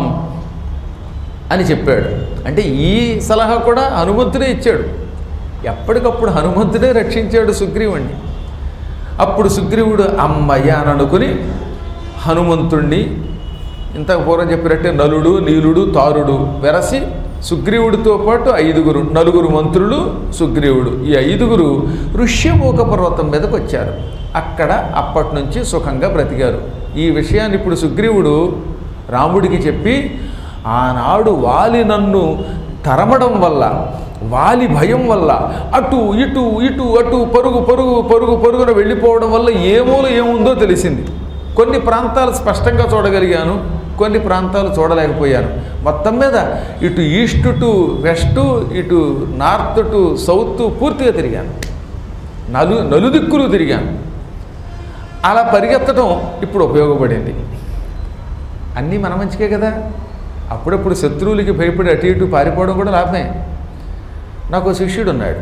అని చెప్పాడు అంటే ఈ సలహా కూడా హనుమంతుడే ఇచ్చాడు ఎప్పటికప్పుడు హనుమంతుడే రక్షించాడు సుగ్రీవుణ్ణి అప్పుడు సుగ్రీవుడు అమ్మయ్య అని అనుకుని హనుమంతుణ్ణి ఇంతకు పూర్వం చెప్పినట్టే నలుడు నీలుడు తారుడు వెరసి సుగ్రీవుడితో పాటు ఐదుగురు నలుగురు మంత్రులు సుగ్రీవుడు ఈ ఐదుగురు ఋష్యమూక పర్వతం మీదకి వచ్చారు అక్కడ అప్పటి నుంచి సుఖంగా బ్రతికారు ఈ విషయాన్ని ఇప్పుడు సుగ్రీవుడు రాముడికి చెప్పి ఆనాడు వాలి నన్ను తరమడం వల్ల వాలి భయం వల్ల అటు ఇటు ఇటు అటు పరుగు పరుగు పరుగు పరుగున వెళ్ళిపోవడం వల్ల ఏ మూల ఏముందో తెలిసింది కొన్ని ప్రాంతాలు స్పష్టంగా చూడగలిగాను కొన్ని ప్రాంతాలు చూడలేకపోయాను మొత్తం మీద ఇటు ఈస్ట్ టు వెస్ట్ ఇటు నార్త్ టు సౌత్ పూర్తిగా తిరిగాను నలు నలుదిక్కులు తిరిగాను అలా పరిగెత్తడం ఇప్పుడు ఉపయోగపడింది అన్నీ మన మంచికే కదా అప్పుడప్పుడు శత్రువులకి భయపడి అటు ఇటు పారిపోవడం కూడా లాభమే నాకు ఓ శిష్యుడు ఉన్నాడు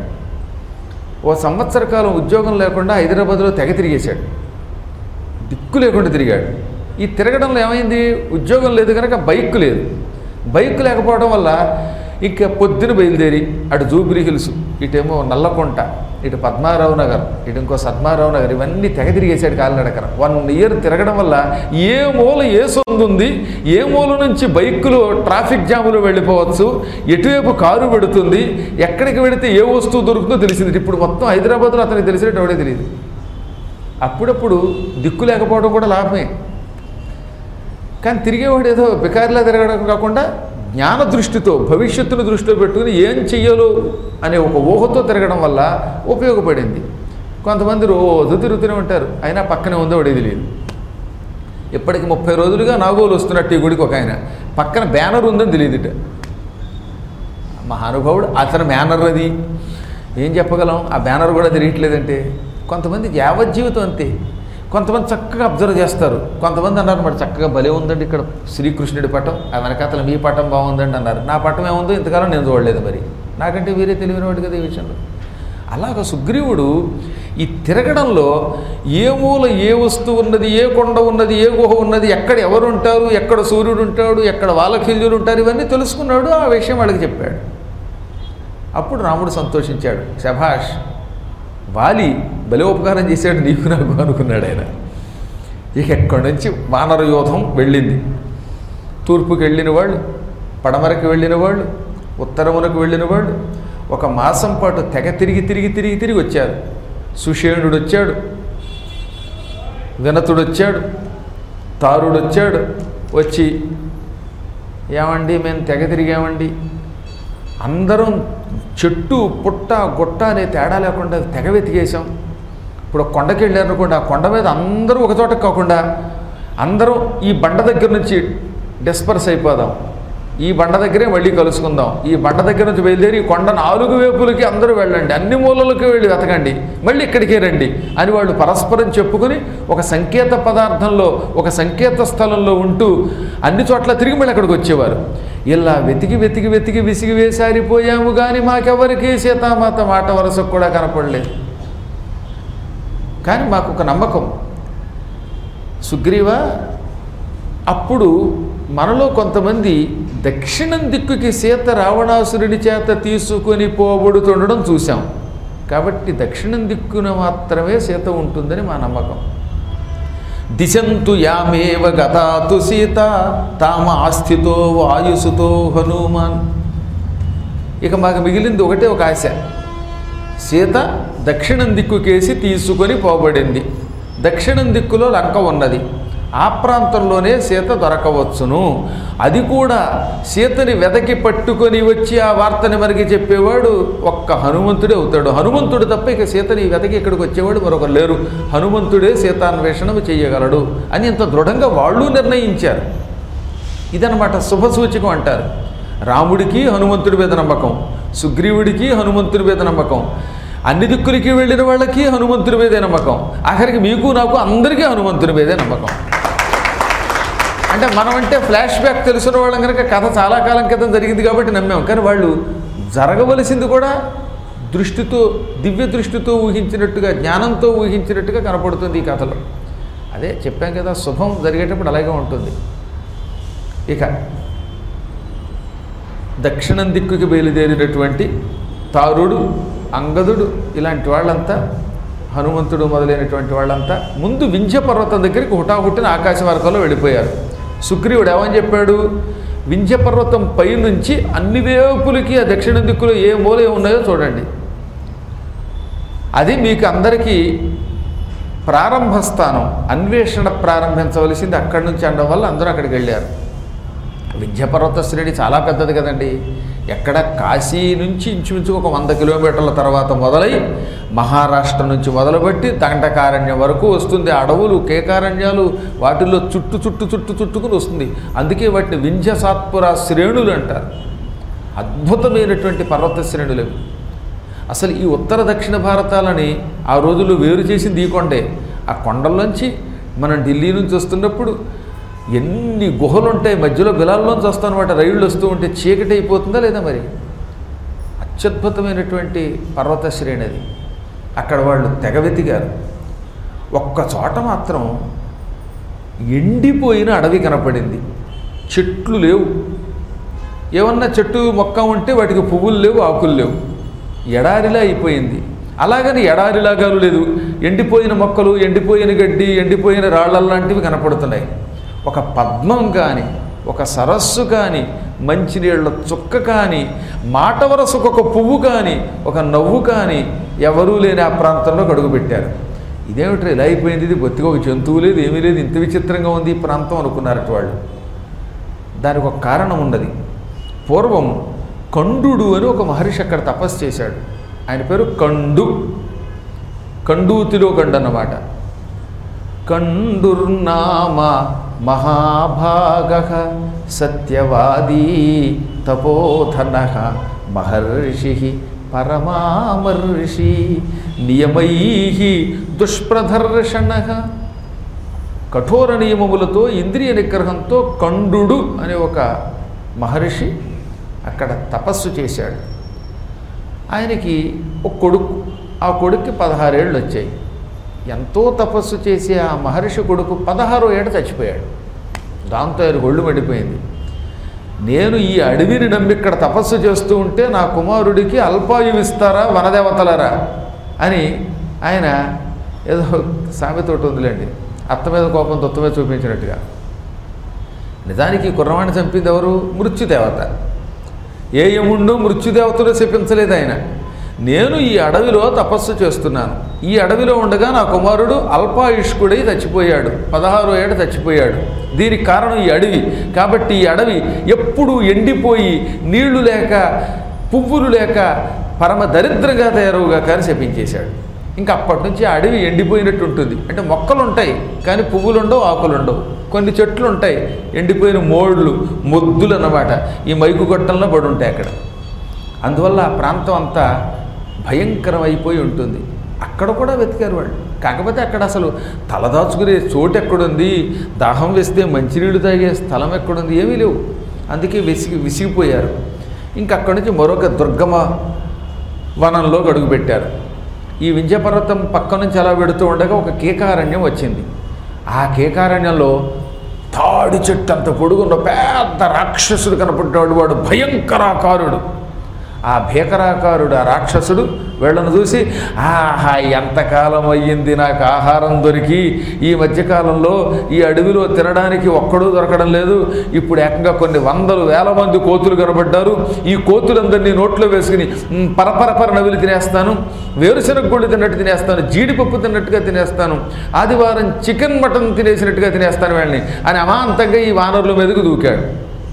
ఓ సంవత్సర కాలం ఉద్యోగం లేకుండా హైదరాబాద్లో తెగ తిరిగేశాడు దిక్కు లేకుండా తిరిగాడు ఈ తిరగడంలో ఏమైంది ఉద్యోగం లేదు కనుక బైక్ లేదు బైక్ లేకపోవడం వల్ల ఇక పొద్దున బయలుదేరి అటు జూబిలీ హిల్స్ ఇటేమో నల్లకొంట ఇటు పద్మారావు నగర్ ఇటు ఇంకో సద్మారావు నగర్ ఇవన్నీ తెగ తిరిగేశాడు కాలినడకన వన్ ఇయర్ తిరగడం వల్ల ఏ మూల ఏ సొందు ఉంది ఏ మూల నుంచి బైకులు ట్రాఫిక్ జాములో వెళ్ళిపోవచ్చు ఎటువైపు కారు పెడుతుంది ఎక్కడికి వెళితే ఏ వస్తువు దొరుకుతుందో తెలిసింది ఇప్పుడు మొత్తం హైదరాబాద్లో అతనికి తెలిసినట్టు ఎవడే తెలియదు అప్పుడప్పుడు దిక్కు లేకపోవడం కూడా లాభమే కానీ తిరిగేవాడు ఏదో బికారిలా తిరగడం కాకుండా జ్ఞాన దృష్టితో భవిష్యత్తును దృష్టిలో పెట్టుకుని ఏం చెయ్యాలో అనే ఒక ఊహతో తిరగడం వల్ల ఉపయోగపడింది కొంతమంది రోజు తిరుగుతూనే ఉంటారు అయినా పక్కనే ఉందో వాడికి తెలియదు ఇప్పటికి ముప్పై రోజులుగా నాగోలు వస్తున్నట్టు ఈ గుడికి ఒక ఆయన పక్కన బ్యానర్ ఉందని తెలియదుట మహానుభావుడు అతని బ్యానర్ అది ఏం చెప్పగలం ఆ బ్యానర్ కూడా తెలియట్లేదంటే కొంతమంది యావజ్జీవితం అంతే కొంతమంది చక్కగా అబ్జర్వ్ చేస్తారు కొంతమంది అన్నారు మరి చక్కగా భలే ఉందండి ఇక్కడ శ్రీకృష్ణుడి పటం ఆ వెనకాతల మీ పటం బాగుందండి అన్నారు నా పటం ఏముందో ఇంతకాలం నేను చూడలేదు మరి నాకంటే వీరే తెలివిన వాడు కదా ఈ విషయంలో అలాగ సుగ్రీవుడు ఈ తిరగడంలో ఏ మూల ఏ వస్తువు ఉన్నది ఏ కొండ ఉన్నది ఏ గుహ ఉన్నది ఎక్కడ ఎవరు ఉంటారు ఎక్కడ సూర్యుడు ఉంటాడు ఎక్కడ వాలఖిల్యులు ఉంటారు ఇవన్నీ తెలుసుకున్నాడు ఆ విషయం వాళ్ళకి చెప్పాడు అప్పుడు రాముడు సంతోషించాడు శభాష్ వాలి బలి ఉపకారం చేశాడు నీకు నాకు అనుకున్నాడు ఆయన ఇక ఎక్కడి నుంచి వానర యోధం వెళ్ళింది తూర్పుకి వెళ్ళిన వాళ్ళు పడమరకి వెళ్ళిన వాళ్ళు ఉత్తరమునకు వెళ్ళిన వాళ్ళు ఒక మాసం పాటు తెగ తిరిగి తిరిగి తిరిగి తిరిగి వచ్చారు సుషేణుడు వచ్చాడు వినతుడు వచ్చాడు తారుడు వచ్చాడు వచ్చి ఏమండి మేము తెగ తిరిగామండి అందరం చెట్టు పుట్ట గుట్ట అనే తేడా లేకుండా తెగ వెతికేసాం ఇప్పుడు ఒక కొండకి వెళ్ళారు అనుకోండి ఆ కొండ మీద అందరూ ఒక చోట కాకుండా అందరం ఈ బండ దగ్గర నుంచి డిస్పర్స్ అయిపోదాం ఈ బండ దగ్గరే మళ్ళీ కలుసుకుందాం ఈ బండ దగ్గర నుంచి బయలుదేరి ఈ కొండ నాలుగు వైపులకి అందరూ వెళ్ళండి అన్ని మూలలకి వెళ్ళి వెతకండి మళ్ళీ ఇక్కడికే రండి అని వాళ్ళు పరస్పరం చెప్పుకుని ఒక సంకేత పదార్థంలో ఒక సంకేత స్థలంలో ఉంటూ అన్ని చోట్ల తిరిగి మళ్ళీ అక్కడికి వచ్చేవారు ఇలా వెతికి వెతికి వెతికి విసిగి వేసారిపోయాము కానీ మాకెవరికి సీతామాత మాట వరసకు కూడా కనపడలేదు కానీ మాకు ఒక నమ్మకం సుగ్రీవ అప్పుడు మనలో కొంతమంది దక్షిణం దిక్కుకి సీత రావణాసురుడి చేత తీసుకొని పోబడుతుండడం చూశాం కాబట్టి దక్షిణం దిక్కున మాత్రమే సీత ఉంటుందని మా నమ్మకం దిశంతు యామేవ గతాతు సీత తామ ఆస్థితో వాయుసుతో హనుమాన్ ఇక మాకు మిగిలింది ఒకటే ఒక ఆశ సీత దక్షిణం దిక్కుకేసి తీసుకొని పోబడింది దక్షిణం దిక్కులో లంక ఉన్నది ఆ ప్రాంతంలోనే సీత దొరకవచ్చును అది కూడా సీతని వెదకి పట్టుకొని వచ్చి ఆ వార్తని మనకి చెప్పేవాడు ఒక్క హనుమంతుడే అవుతాడు హనుమంతుడు తప్ప ఇక సీతని వెదకి ఇక్కడికి వచ్చేవాడు మరొకరు లేరు హనుమంతుడే సీతాన్వేషణం చేయగలడు అని ఇంత దృఢంగా వాళ్ళు నిర్ణయించారు ఇదనమాట శుభసూచకం అంటారు రాముడికి హనుమంతుడి మీద నమ్మకం సుగ్రీవుడికి హనుమంతుడి మీద నమ్మకం అన్ని దిక్కులకి వెళ్ళిన వాళ్ళకి హనుమంతుడి మీదే నమ్మకం ఆఖరికి మీకు నాకు అందరికీ హనుమంతుడి మీదే నమ్మకం అంటే మనం అంటే ఫ్లాష్ బ్యాక్ తెలుసున్న వాళ్ళం కనుక కథ చాలా కాలం క్రితం జరిగింది కాబట్టి నమ్మాం కానీ వాళ్ళు జరగవలసింది కూడా దృష్టితో దివ్య దృష్టితో ఊహించినట్టుగా జ్ఞానంతో ఊహించినట్టుగా కనపడుతుంది ఈ కథలో అదే చెప్పాం కదా శుభం జరిగేటప్పుడు అలాగే ఉంటుంది ఇక దక్షిణం దిక్కుకి బయలుదేరినటువంటి తారుడు అంగదుడు ఇలాంటి వాళ్ళంతా హనుమంతుడు మొదలైనటువంటి వాళ్ళంతా ముందు వింధ్య పర్వతం దగ్గరికి హుటాహుట్టిన ఆకాశ మార్గంలో వెళ్ళిపోయారు సుగ్రీవుడు ఏమని చెప్పాడు వింధ్యపర్వతం పైనుంచి అన్ని వేపులకి ఆ దక్షిణ దిక్కులో ఏ మూల ఉన్నాయో చూడండి అది మీకు అందరికీ ప్రారంభ స్థానం అన్వేషణ ప్రారంభించవలసింది అక్కడి నుంచి అనడం వల్ల అందరూ అక్కడికి వెళ్ళారు వింధ్యపర్వత శ్రేణి చాలా పెద్దది కదండి ఎక్కడ కాశీ నుంచి ఇంచుమించు ఒక వంద కిలోమీటర్ల తర్వాత మొదలై మహారాష్ట్ర నుంచి మొదలుపెట్టి దండకారణ్యం వరకు వస్తుంది అడవులు కేకారణ్యాలు వాటిల్లో చుట్టు చుట్టు చుట్టు చుట్టుకుని వస్తుంది అందుకే వాటిని వింధ్య సాత్పుర శ్రేణులు అంటారు అద్భుతమైనటువంటి పర్వత శ్రేణులు అవి అసలు ఈ ఉత్తర దక్షిణ భారతాలని ఆ రోజుల్లో వేరు చేసింది ఈ కొండే ఆ కొండల్లోంచి మనం ఢిల్లీ నుంచి వస్తున్నప్పుడు ఎన్ని గుహలు ఉంటాయి మధ్యలో బిలాల్లోంచి వస్తానమాట రైళ్ళు వస్తూ ఉంటే చీకటి అయిపోతుందా లేదా మరి అత్యద్భుతమైనటువంటి పర్వత శ్రేణి అది అక్కడ వాళ్ళు తెగ వెతికారు ఒక్క చోట మాత్రం ఎండిపోయిన అడవి కనపడింది చెట్లు లేవు ఏమన్నా చెట్టు మొక్క ఉంటే వాటికి పువ్వులు లేవు ఆకులు లేవు ఎడారిలా అయిపోయింది అలాగని ఎడారిలాగాలు లేదు ఎండిపోయిన మొక్కలు ఎండిపోయిన గడ్డి ఎండిపోయిన రాళ్ళల్లాంటివి కనపడుతున్నాయి ఒక పద్మం కానీ ఒక సరస్సు కానీ మంచినీళ్ళ చుక్క కానీ మాట వరసకు ఒక పువ్వు కానీ ఒక నవ్వు కానీ ఎవరూ లేని ఆ ప్రాంతంలో గడుగుపెట్టారు ఇదేమిటి ఇలా అయిపోయింది ఇది బొత్తిగా ఒక జంతువు లేదు ఏమీ లేదు ఇంత విచిత్రంగా ఉంది ఈ ప్రాంతం అనుకున్నారట వాళ్ళు దానికి ఒక కారణం ఉన్నది పూర్వం కండు అని ఒక మహర్షి అక్కడ తపస్సు చేశాడు ఆయన పేరు కండు కండూతిలో కండు అన్నమాట కండుర్నామ మహాభాగ సత్యవాదీ తపోధన మహర్షి పరమామర్షి నియమై దుష్ప్రదర్శన కఠోర నియమములతో ఇంద్రియ నిగ్రహంతో కండు అనే ఒక మహర్షి అక్కడ తపస్సు చేశాడు ఆయనకి ఒక కొడుకు ఆ కొడుక్కి పదహారేళ్ళు వచ్చాయి ఎంతో తపస్సు చేసి ఆ మహర్షి కొడుకు పదహారో ఏట చచ్చిపోయాడు దాంతో ఆయన ఒళ్ళు మండిపోయింది నేను ఈ అడవిని నమ్మి ఇక్కడ తపస్సు చేస్తూ ఉంటే నా కుమారుడికి అల్పాయువు ఇస్తారా వనదేవతలరా అని ఆయన ఏదో సామెత ఒకటి ఉందిలేండి అత్త మీద కోపం తొత్త మీద చూపించినట్టుగా నిజానికి ఈ కుర్రవాణ్ణి చంపింది ఎవరు మృత్యుదేవత ఏ యముండు మృత్యుదేవతలు శపించలేదు ఆయన నేను ఈ అడవిలో తపస్సు చేస్తున్నాను ఈ అడవిలో ఉండగా నా కుమారుడు అల్పాయుష్కుడై చచ్చిపోయాడు పదహారో ఏడు చచ్చిపోయాడు దీనికి కారణం ఈ అడవి కాబట్టి ఈ అడవి ఎప్పుడూ ఎండిపోయి నీళ్లు లేక పువ్వులు లేక పరమ దరిద్రంగా తయారుగా కానీ శపించేశాడు ఇంకా అప్పటి నుంచి ఆ అడవి ఎండిపోయినట్టు ఉంటుంది అంటే మొక్కలు ఉంటాయి కానీ పువ్వులు ఉండవు ఆకులు ఉండవు కొన్ని చెట్లు ఉంటాయి ఎండిపోయిన మోళ్ళు మొద్దులు అన్నమాట ఈ మైకు గొట్టంలో పడి ఉంటాయి అక్కడ అందువల్ల ఆ ప్రాంతం అంతా భయంకరం అయిపోయి ఉంటుంది అక్కడ కూడా వెతికారు వాళ్ళు కాకపోతే అక్కడ అసలు తలదాచుకునే చోటు ఎక్కడుంది దాహం వేస్తే మంచినీళ్ళు తాగే స్థలం ఎక్కడుంది ఏమీ లేవు అందుకే విసిగి విసిగిపోయారు ఇంకా అక్కడి నుంచి మరొక దుర్గమ వనంలో అడుగుపెట్టారు ఈ వింధ్యపర్వతం పక్క నుంచి అలా పెడుతూ ఉండగా ఒక కేకారణ్యం వచ్చింది ఆ కేకారణ్యంలో తాడి చెట్టు అంత పొడుగున్న పెద్ద రాక్షసుడు కనపడ్డాడు వాడు భయంకరాకారుడు ఆ భీకరాకారుడు ఆ రాక్షసుడు వీళ్ళను చూసి ఆహా ఎంతకాలం అయ్యింది నాకు ఆహారం దొరికి ఈ మధ్యకాలంలో ఈ అడవిలో తినడానికి ఒక్కడూ దొరకడం లేదు ఇప్పుడు ఏకంగా కొన్ని వందలు వేల మంది కోతులు కనబడ్డారు ఈ కోతులందరినీ నోట్లో వేసుకుని "మ్, పరపరపర నవిలి తినేస్తాను వేరుశనగ గుళ్ళు తిన్నట్టు తినేస్తాను జీడిపప్పు తిన్నట్టుగా తినేస్తాను ఆదివారం చికెన్ మటన్ తినేసినట్టుగా తినేస్తాను వీళ్ళని అని అమాంతంగా ఈ వానరుల మీదకు దూకాడు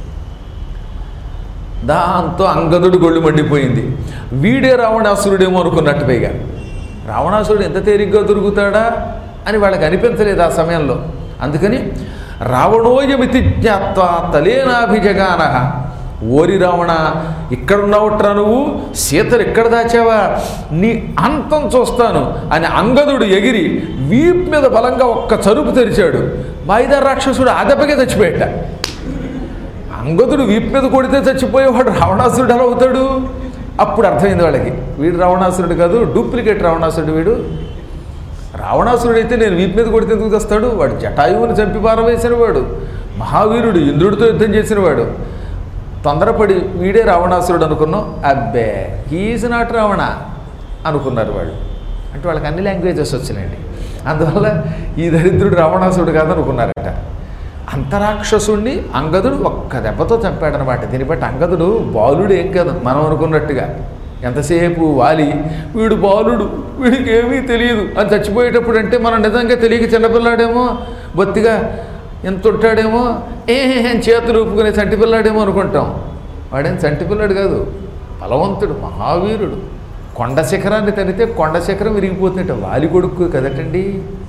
దాంతో అంగదుడు గొళ్ళు మండిపోయింది వీడే రావణాసురుడేమో అనుకున్నట్టు పైగా రావణాసురుడు ఎంత తేలిగ్గా దొరుకుతాడా అని వాళ్ళకి అనిపించలేదు ఆ సమయంలో అందుకని రావణోయమితి జ్ఞాత్వా తలేనాభిజగాన ఓరి రావణ ఇక్కడున్నావుట్రా నువ్వు సీతలు ఎక్కడ దాచావా నీ అంతం చూస్తాను అని అంగదుడు ఎగిరి వీప్ మీద బలంగా ఒక్క చరుపు తెరిచాడు మాయిదా రాక్షసుడు ఆ దెబ్బకే చచ్చిపోయాట అంగదుడు వీపు మీద కొడితే చచ్చిపోయేవాడు రావణాసురుడు ఎలా అవుతాడు అప్పుడు అర్థమైంది వాళ్ళకి వీడు రావణాసురుడు కాదు డూప్లికేట్ రావణాసురుడు వీడు రావణాసురుడు అయితే నేను వీపు మీద కొడితే ఎందుకు తెస్తాడు వాడు జటాయువుని చంపి పారవేసిన వాడు మహావీరుడు ఇంద్రుడితో యుద్ధం చేసిన వాడు తొందరపడి వీడే రావణాసురుడు అనుకున్నాం అబ్బే హీఈస్ నాట్ రావణ అనుకున్నారు వాళ్ళు అంటే వాళ్ళకి అన్ని లాంగ్వేజెస్ వచ్చినాయండి అందువల్ల ఈ దరిద్రుడు రావణాసురుడు కాదనుకున్నారట అంతరాక్షసుణ్ణి అంగదుడు ఒక్క దెబ్బతో చంపాడనమాట దీన్ని బట్టి అంగదుడు బాలుడు ఏం కాదు మనం అనుకున్నట్టుగా ఎంతసేపు వాలి వీడు బాలుడు వీడికి ఏమీ తెలియదు అని చచ్చిపోయేటప్పుడు అంటే మనం నిజంగా తెలియక చిన్నపిల్లాడేమో బొత్తిగా ఎంత ఉంటాడేమో ఏ అని చేతులు ఊపుకునే చంటి పిల్లాడేమో అనుకుంటాం వాడేం చంటి పిల్లాడు కాదు బలవంతుడు మహావీరుడు కొండ శిఖరాన్ని తనితే కొండ శిఖరం విరిగిపోతుందట వాలి కొడుకు కదటండి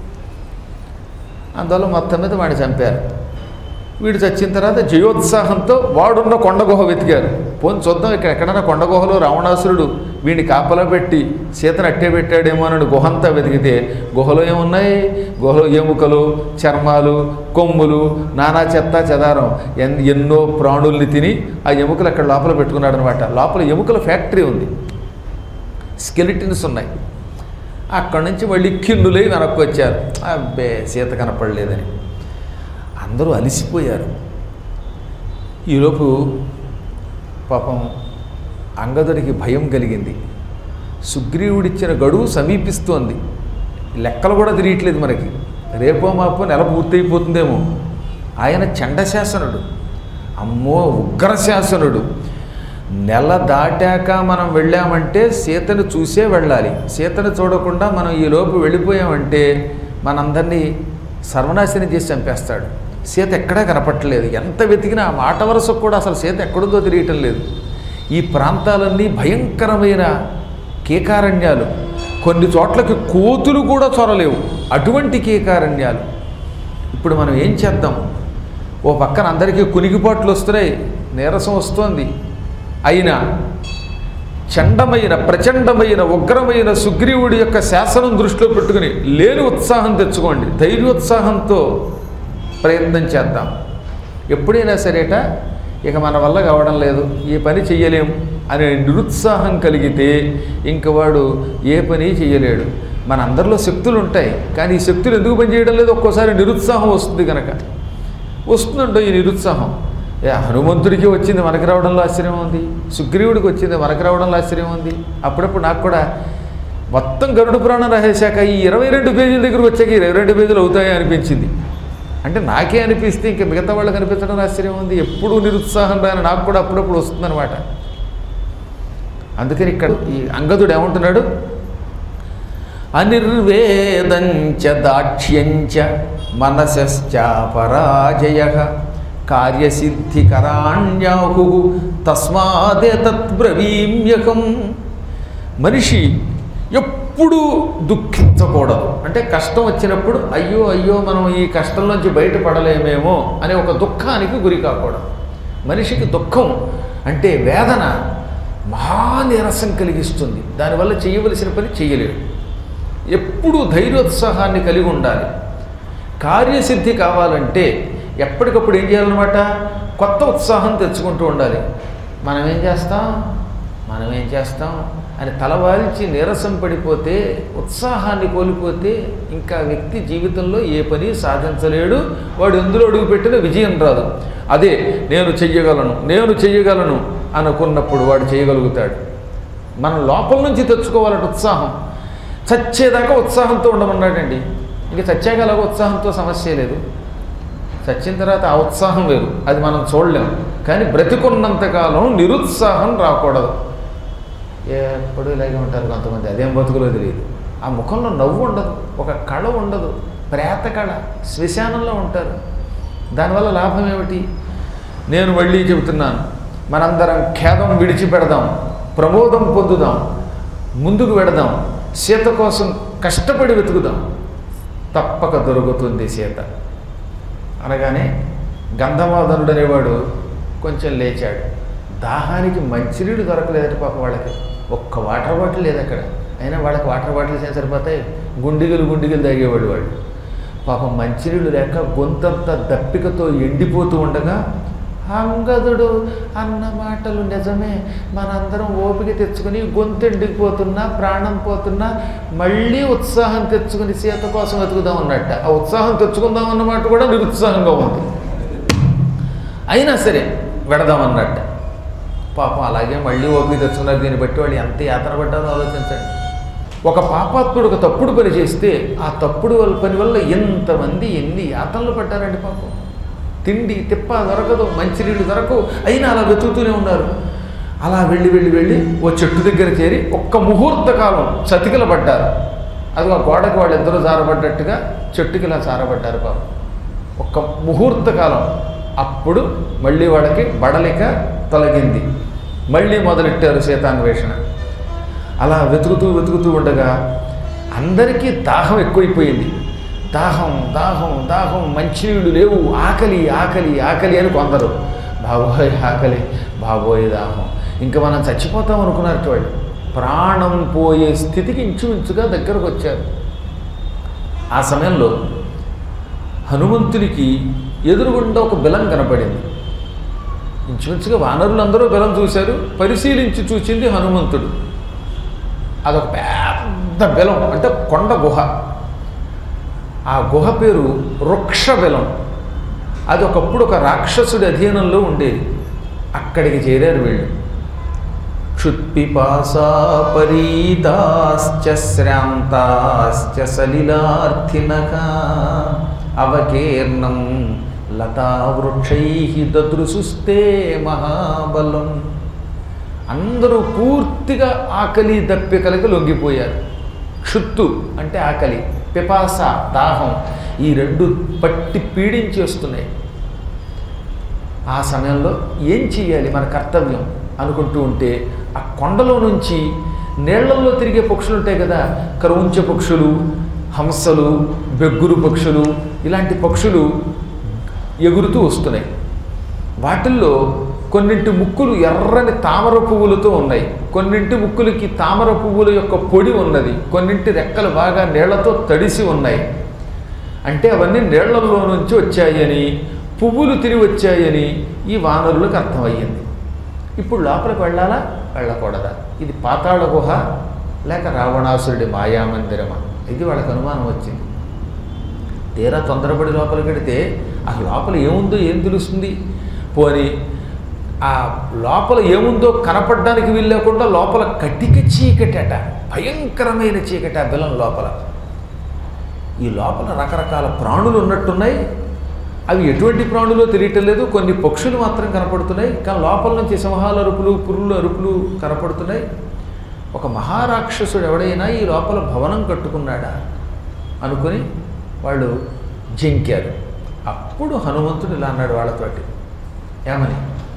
అందువల్ల మొత్తం మీద వాడిని చంపారు వీడు చచ్చిన తర్వాత జయోత్సాహంతో వాడున్న కొండ గుహ వెతికారు పోని చూద్దాం ఇక్కడ ఎక్కడైనా కొండ గుహలో రావణాసురుడు వీడిని కాపలా పెట్టి సీతను అట్టే పెట్టాడేమో అని గుహంతా వెతికితే గుహలో ఏమున్నాయి గుహలో ఎముకలు చర్మాలు కొమ్ములు నానా చెత్త చెదారం ఎన్ ఎన్నో ప్రాణుల్ని తిని ఆ ఎముకలు అక్కడ లోపల పెట్టుకున్నాడు అనమాట లోపల ఎముకల ఫ్యాక్టరీ ఉంది స్కెలిటిన్స్ ఉన్నాయి అక్కడి నుంచి మళ్ళీ కిన్నులై వెనక్కి వచ్చారు అబ్బే సీత కనపడలేదని అందరూ అలిసిపోయారు ఈలోపు పాపం అంగదుడికి భయం కలిగింది సుగ్రీవుడిచ్చిన గడువు సమీపిస్తోంది లెక్కలు కూడా తిరియట్లేదు మనకి రేపో మాపో నెల పూర్తయిపోతుందేమో ఆయన చండశాసనుడు అమ్మో ఉగ్రశాసనుడు నెల దాటాక మనం వెళ్ళామంటే సీతను చూసే వెళ్ళాలి సీతను చూడకుండా మనం ఈ లోపు వెళ్ళిపోయామంటే మనందరినీ సర్వనాశనం చేసి చంపేస్తాడు సీత ఎక్కడా కనపట్టలేదు ఎంత వెతికినా ఆ మాట వరుసకు కూడా అసలు సీత ఎక్కడుందో తెలియటం లేదు ఈ ప్రాంతాలన్నీ భయంకరమైన కీకారణ్యాలు కొన్ని చోట్లకి కోతులు కూడా చొరలేవు అటువంటి కీకారణ్యాలు ఇప్పుడు మనం ఏం చేద్దాం ఓ పక్కన అందరికీ కునిగిపాట్లు వస్తున్నాయి నీరసం వస్తోంది అయినా చండమైన ప్రచండమైన ఉగ్రమైన సుగ్రీవుడి యొక్క శాసనం దృష్టిలో పెట్టుకుని లేని ఉత్సాహం తెచ్చుకోండి ధైర్యోత్సాహంతో ప్రయత్నం చేద్దాం ఎప్పుడైనా సరేట ఇక మన వల్ల కావడం లేదు ఈ పని చెయ్యలేం అనే నిరుత్సాహం కలిగితే ఇంక వాడు ఏ పని చెయ్యలేడు మన అందరిలో శక్తులు ఉంటాయి కానీ ఈ శక్తులు ఎందుకు పనిచేయడం లేదు ఒక్కోసారి నిరుత్సాహం వస్తుంది కనుక వస్తుందండో ఈ నిరుత్సాహం ఏ హనుమంతుడికి వచ్చింది మనకి రావడంలో ఆశ్చర్యం ఉంది సుగ్రీవుడికి వచ్చింది మనకి రావడంలో ఆశ్చర్యం ఉంది అప్పుడప్పుడు నాకు కూడా మొత్తం గరుడ పురాణం రాసేశాక ఈ ఇరవై రెండు పేజీల దగ్గరకు వచ్చాక ఇరవై రెండు పేజీలు అవుతాయి అనిపించింది అంటే నాకే అనిపిస్తే ఇంకా మిగతా వాళ్ళకి అనిపించడం ఆశ్చర్యం ఉంది ఎప్పుడు నిరుత్సాహం రాని నాకు కూడా అప్పుడప్పుడు వస్తుందన్నమాట అందుకని ఇక్కడ ఈ అంగదుడు ఏమంటున్నాడు అనిర్వేదంచ దాక్ష్యంచ మనశ్చాపరాజయ కార్యసిద్ధికరాణ్యాహు తస్మాదే తద్బ్రవీమ్యకం మనిషి ఎప్పుడూ దుఃఖించకూడదు అంటే కష్టం వచ్చినప్పుడు అయ్యో అయ్యో మనం ఈ కష్టం నుంచి బయటపడలేమేమో అనే ఒక దుఃఖానికి గురి కాకూడదు మనిషికి దుఃఖం అంటే వేదన మహానీరసం కలిగిస్తుంది దానివల్ల చేయవలసిన పని చేయలేడు ఎప్పుడూ ధైర్యోత్సాహాన్ని కలిగి ఉండాలి కార్యసిద్ధి కావాలంటే ఎప్పటికప్పుడు ఏం చేయాలన్నమాట కొత్త ఉత్సాహం తెచ్చుకుంటూ ఉండాలి మనం ఏం చేస్తాం మనం ఏం చేస్తాం అని తలవాల్చి నీరసం పడిపోతే ఉత్సాహాన్ని కోల్పోతే ఇంకా వ్యక్తి జీవితంలో ఏ పని సాధించలేడు వాడు ఎందులో అడుగుపెట్టిన విజయం రాదు అదే నేను చెయ్యగలను నేను చెయ్యగలను అనుకున్నప్పుడు వాడు చేయగలుగుతాడు మనం లోపల నుంచి తెచ్చుకోవాలంటే ఉత్సాహం చచ్చేదాకా ఉత్సాహంతో ఉండమన్నాడండి ఇంక చచ్చాక అలాగో ఉత్సాహంతో సమస్య లేదు చచ్చిన తర్వాత ఆ ఉత్సాహం వేరు అది మనం చూడలేం కానీ బ్రతికున్నంతకాలం నిరుత్సాహం రాకూడదు ఎప్పుడు ఇలాగే ఉంటారు కొంతమంది అదేం బతుకులో తెలియదు ఆ ముఖంలో నవ్వు ఉండదు ఒక కళ ఉండదు ప్రేత కళ శ్మశానంలో ఉంటారు దానివల్ల లాభం ఏమిటి నేను మళ్ళీ చెబుతున్నాను మనందరం ఖేదం విడిచిపెడదాం ప్రమోదం పొందుదాం ముందుకు వెడదాం సీత కోసం కష్టపడి వెతుకుదాం తప్పక దొరుకుతుంది సీత అనగానే గంధమాదనుడు అనేవాడు కొంచెం లేచాడు దాహానికి మంచినీళ్ళు దొరకలేదట పాప వాళ్ళకి ఒక్క వాటర్ బాటిల్ లేదు అక్కడ అయినా వాళ్ళకి వాటర్ బాటిల్స్ ఏం సరిపోతాయి గుండిగలు గుండిగలు తాగేవాడు వాళ్ళు పాపం మంచినీళ్ళు లేక గొంతంతా దప్పికతో ఎండిపోతూ ఉండగా అంగదుడు అన్న మాటలు నిజమే మనందరం ఓపిక తెచ్చుకుని గొంతు ఎండిపోతున్నా ప్రాణం పోతున్నా మళ్ళీ ఉత్సాహం తెచ్చుకుని సీత కోసం వెతుకుదాం ఉన్నట్ట ఆ ఉత్సాహం తెచ్చుకుందాం అన్నమాట కూడా నిరుత్సాహంగా ఉంది అయినా సరే వెడదామన్నట్ట పాపం అలాగే మళ్ళీ ఓపిక తెచ్చుకున్నారు దీన్ని బట్టి వాళ్ళు ఎంత యాతన పడ్డారో ఆలోచించండి ఒక పాపాత్ముడు ఒక తప్పుడు పని చేస్తే ఆ తప్పుడు వల్ల పని వల్ల ఎంతమంది ఎన్ని యాతనలు పడ్డారండి పాపం తిండి తిప్ప దొరకదు మంచినీళ్ళు దొరకవు అయినా అలా వెతుకుతూనే ఉన్నారు అలా వెళ్ళి వెళ్ళి వెళ్ళి ఓ చెట్టు దగ్గర చేరి ఒక్క ముహూర్త కాలం చతికిల పడ్డారు అది ఆ గోడకి వాళ్ళు ఇద్దరు జారబడ్డట్టుగా చెట్టుకి ఇలా జారబడ్డారు పాపం ఒక్క ముహూర్త కాలం అప్పుడు మళ్ళీ వాళ్ళకి బడలిక తొలగింది మళ్ళీ మొదలెట్టారు సీతాన్వేషణ అలా వెతుకుతూ వెతుకుతూ ఉండగా అందరికీ దాహం ఎక్కువైపోయింది దాహం దాహం దాహం మంచినీళ్ళు లేవు ఆకలి ఆకలి ఆకలి అని కొందరు బాబోయ్ ఆకలి బాబోయ్ దాహం ఇంకా మనం చచ్చిపోతాం అనుకున్నారు వాళ్ళు ప్రాణం పోయే స్థితికి ఇంచుమించుగా దగ్గరకు వచ్చారు ఆ సమయంలో హనుమంతునికి ఎదురుగుండా ఒక బిలం కనపడింది ఇంచుమించుగా వానరులందరూ బిలం చూశారు పరిశీలించి చూసింది హనుమంతుడు అదొక పెద్ద బెలం అంటే కొండ గుహ ఆ గుహ పేరు వృక్ష బెలం అది ఒకప్పుడు ఒక రాక్షసుడి అధీనంలో ఉండేది అక్కడికి చేరారు వీళ్ళు క్షుత్పిపాసా పరీతాశ్చ శ్రాంతాశ్చ సలిలార్థినక అవకీర్ణం లతావృక్షై దదృశుస్తే మహాబలం అందరూ పూర్తిగా ఆకలి దప్పికలకి లొంగిపోయారు క్షుత్తు అంటే ఆకలి పిపాస దాహం ఈ రెండు పట్టి పీడించేస్తున్నాయి ఆ సమయంలో ఏం చెయ్యాలి మన కర్తవ్యం అనుకుంటూ ఉంటే ఆ కొండలో నుంచి నీళ్లలో తిరిగే పక్షులు ఉంటాయి కదా కరవుంచ పక్షులు హంసలు బెగ్గురు పక్షులు ఇలాంటి పక్షులు ఎగురుతూ వస్తున్నాయి వాటిల్లో కొన్నింటి ముక్కులు ఎర్రని తామర పువ్వులతో ఉన్నాయి కొన్నింటి ముక్కులకి తామర పువ్వుల యొక్క పొడి ఉన్నది కొన్నింటి రెక్కలు బాగా నీళ్లతో తడిసి ఉన్నాయి అంటే అవన్నీ నీళ్లలో నుంచి వచ్చాయని పువ్వులు తిరిగి వచ్చాయని ఈ వానరులకు అర్థమయ్యింది ఇప్పుడు లోపలికి వెళ్ళాలా వెళ్ళకూడదా ఇది పాతాళ గుహ లేక రావణాసురుడి మాయామందిరమా ఇది వాళ్ళకి అనుమానం వచ్చింది తీరా తొందరపడి లోపలికి వెడితే ఆ లోపల ఏముందో ఏం తెలుస్తుంది పోని ఆ లోపల ఏముందో కనపడడానికి వీల్లేకుండా లోపల కటిక చీకటట భయంకరమైన చీకట ఆ బిలం లోపల ఈ లోపల రకరకాల ప్రాణులు ఉన్నట్టున్నాయి అవి ఎటువంటి ప్రాణులో తెలియటం లేదు కొన్ని పక్షులు మాత్రం కనపడుతున్నాయి కానీ లోపల నుంచి సింహాల అరుపులు పురుల అరుపులు కనపడుతున్నాయి ఒక మహారాక్షసుడు ఎవడైనా ఈ లోపల భవనం కట్టుకున్నాడా అనుకుని వాళ్ళు జంకారు అప్పుడు హనుమంతుడు ఇలా అన్నాడు వాళ్ళతోటి ఏమని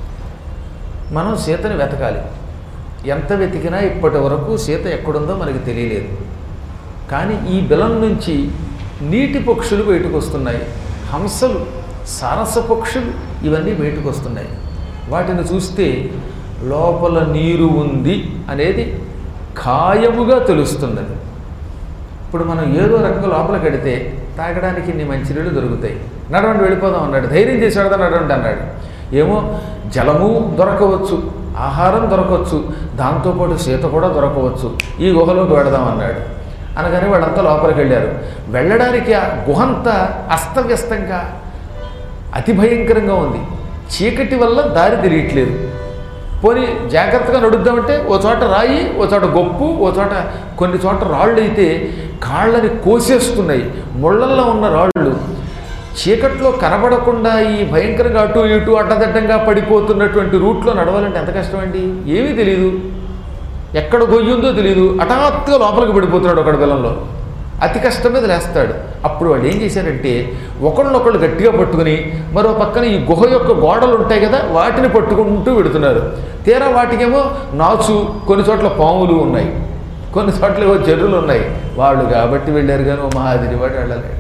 మనం సీతని వెతకాలి ఎంత వెతికినా ఇప్పటి వరకు సీత ఎక్కడుందో మనకి తెలియలేదు కానీ ఈ బిలం నుంచి నీటి పక్షులు బయటకు వస్తున్నాయి హంసలు సారస పక్షులు ఇవన్నీ బయటకు వస్తున్నాయి వాటిని చూస్తే లోపల నీరు ఉంది అనేది ఖాయముగా తెలుస్తున్నది ఇప్పుడు మనం ఏదో రకంగా లోపల కడితే తాగడానికి ఇన్ని మంచినీళ్ళు దొరుకుతాయి నడవండి వెళ్ళిపోదాం అన్నాడు ధైర్యం చేసి వెళదాం నడవండి అన్నాడు ఏమో జలము దొరకవచ్చు ఆహారం దొరకవచ్చు దాంతోపాటు సీత కూడా దొరకవచ్చు ఈ గుహలోకి వెళదాం అన్నాడు అనగానే వాళ్ళంతా లోపలికి వెళ్ళారు వెళ్ళడానికి ఆ గుహంతా అస్తవ్యస్తంగా అతి భయంకరంగా ఉంది చీకటి వల్ల దారి తెలియట్లేదు పోనీ జాగ్రత్తగా నడుద్దామంటే ఓ చోట రాయి ఓ చోట గొప్పు ఓ చోట కొన్ని చోట రాళ్ళు అయితే కాళ్ళని కోసేస్తున్నాయి ముళ్ళల్లో ఉన్న రాళ్ళు చీకట్లో కనబడకుండా ఈ భయంకరంగా అటు ఇటు అడ్డదడ్డంగా పడిపోతున్నటువంటి రూట్లో నడవాలంటే ఎంత కష్టం అండి ఏమీ తెలియదు ఎక్కడ గొయ్యుందో తెలియదు హఠాత్తుగా లోపలికి పడిపోతున్నాడు ఒకడు బెల్లంలో అతి కష్టం మీద లేస్తాడు అప్పుడు వాళ్ళు ఏం చేశారంటే ఒకళ్ళొకళ్ళు గట్టిగా పట్టుకుని మరో పక్కన ఈ గుహ యొక్క గోడలు ఉంటాయి కదా వాటిని పట్టుకుంటూ పెడుతున్నారు తీరా వాటికేమో నాచు కొన్ని చోట్ల పాములు ఉన్నాయి కొన్ని చోట్ల ఏవో చెరువులు ఉన్నాయి వాళ్ళు కాబట్టి వెళ్ళారు కానీ ఓ మహాదిరి వాడు వెళ్ళలేడు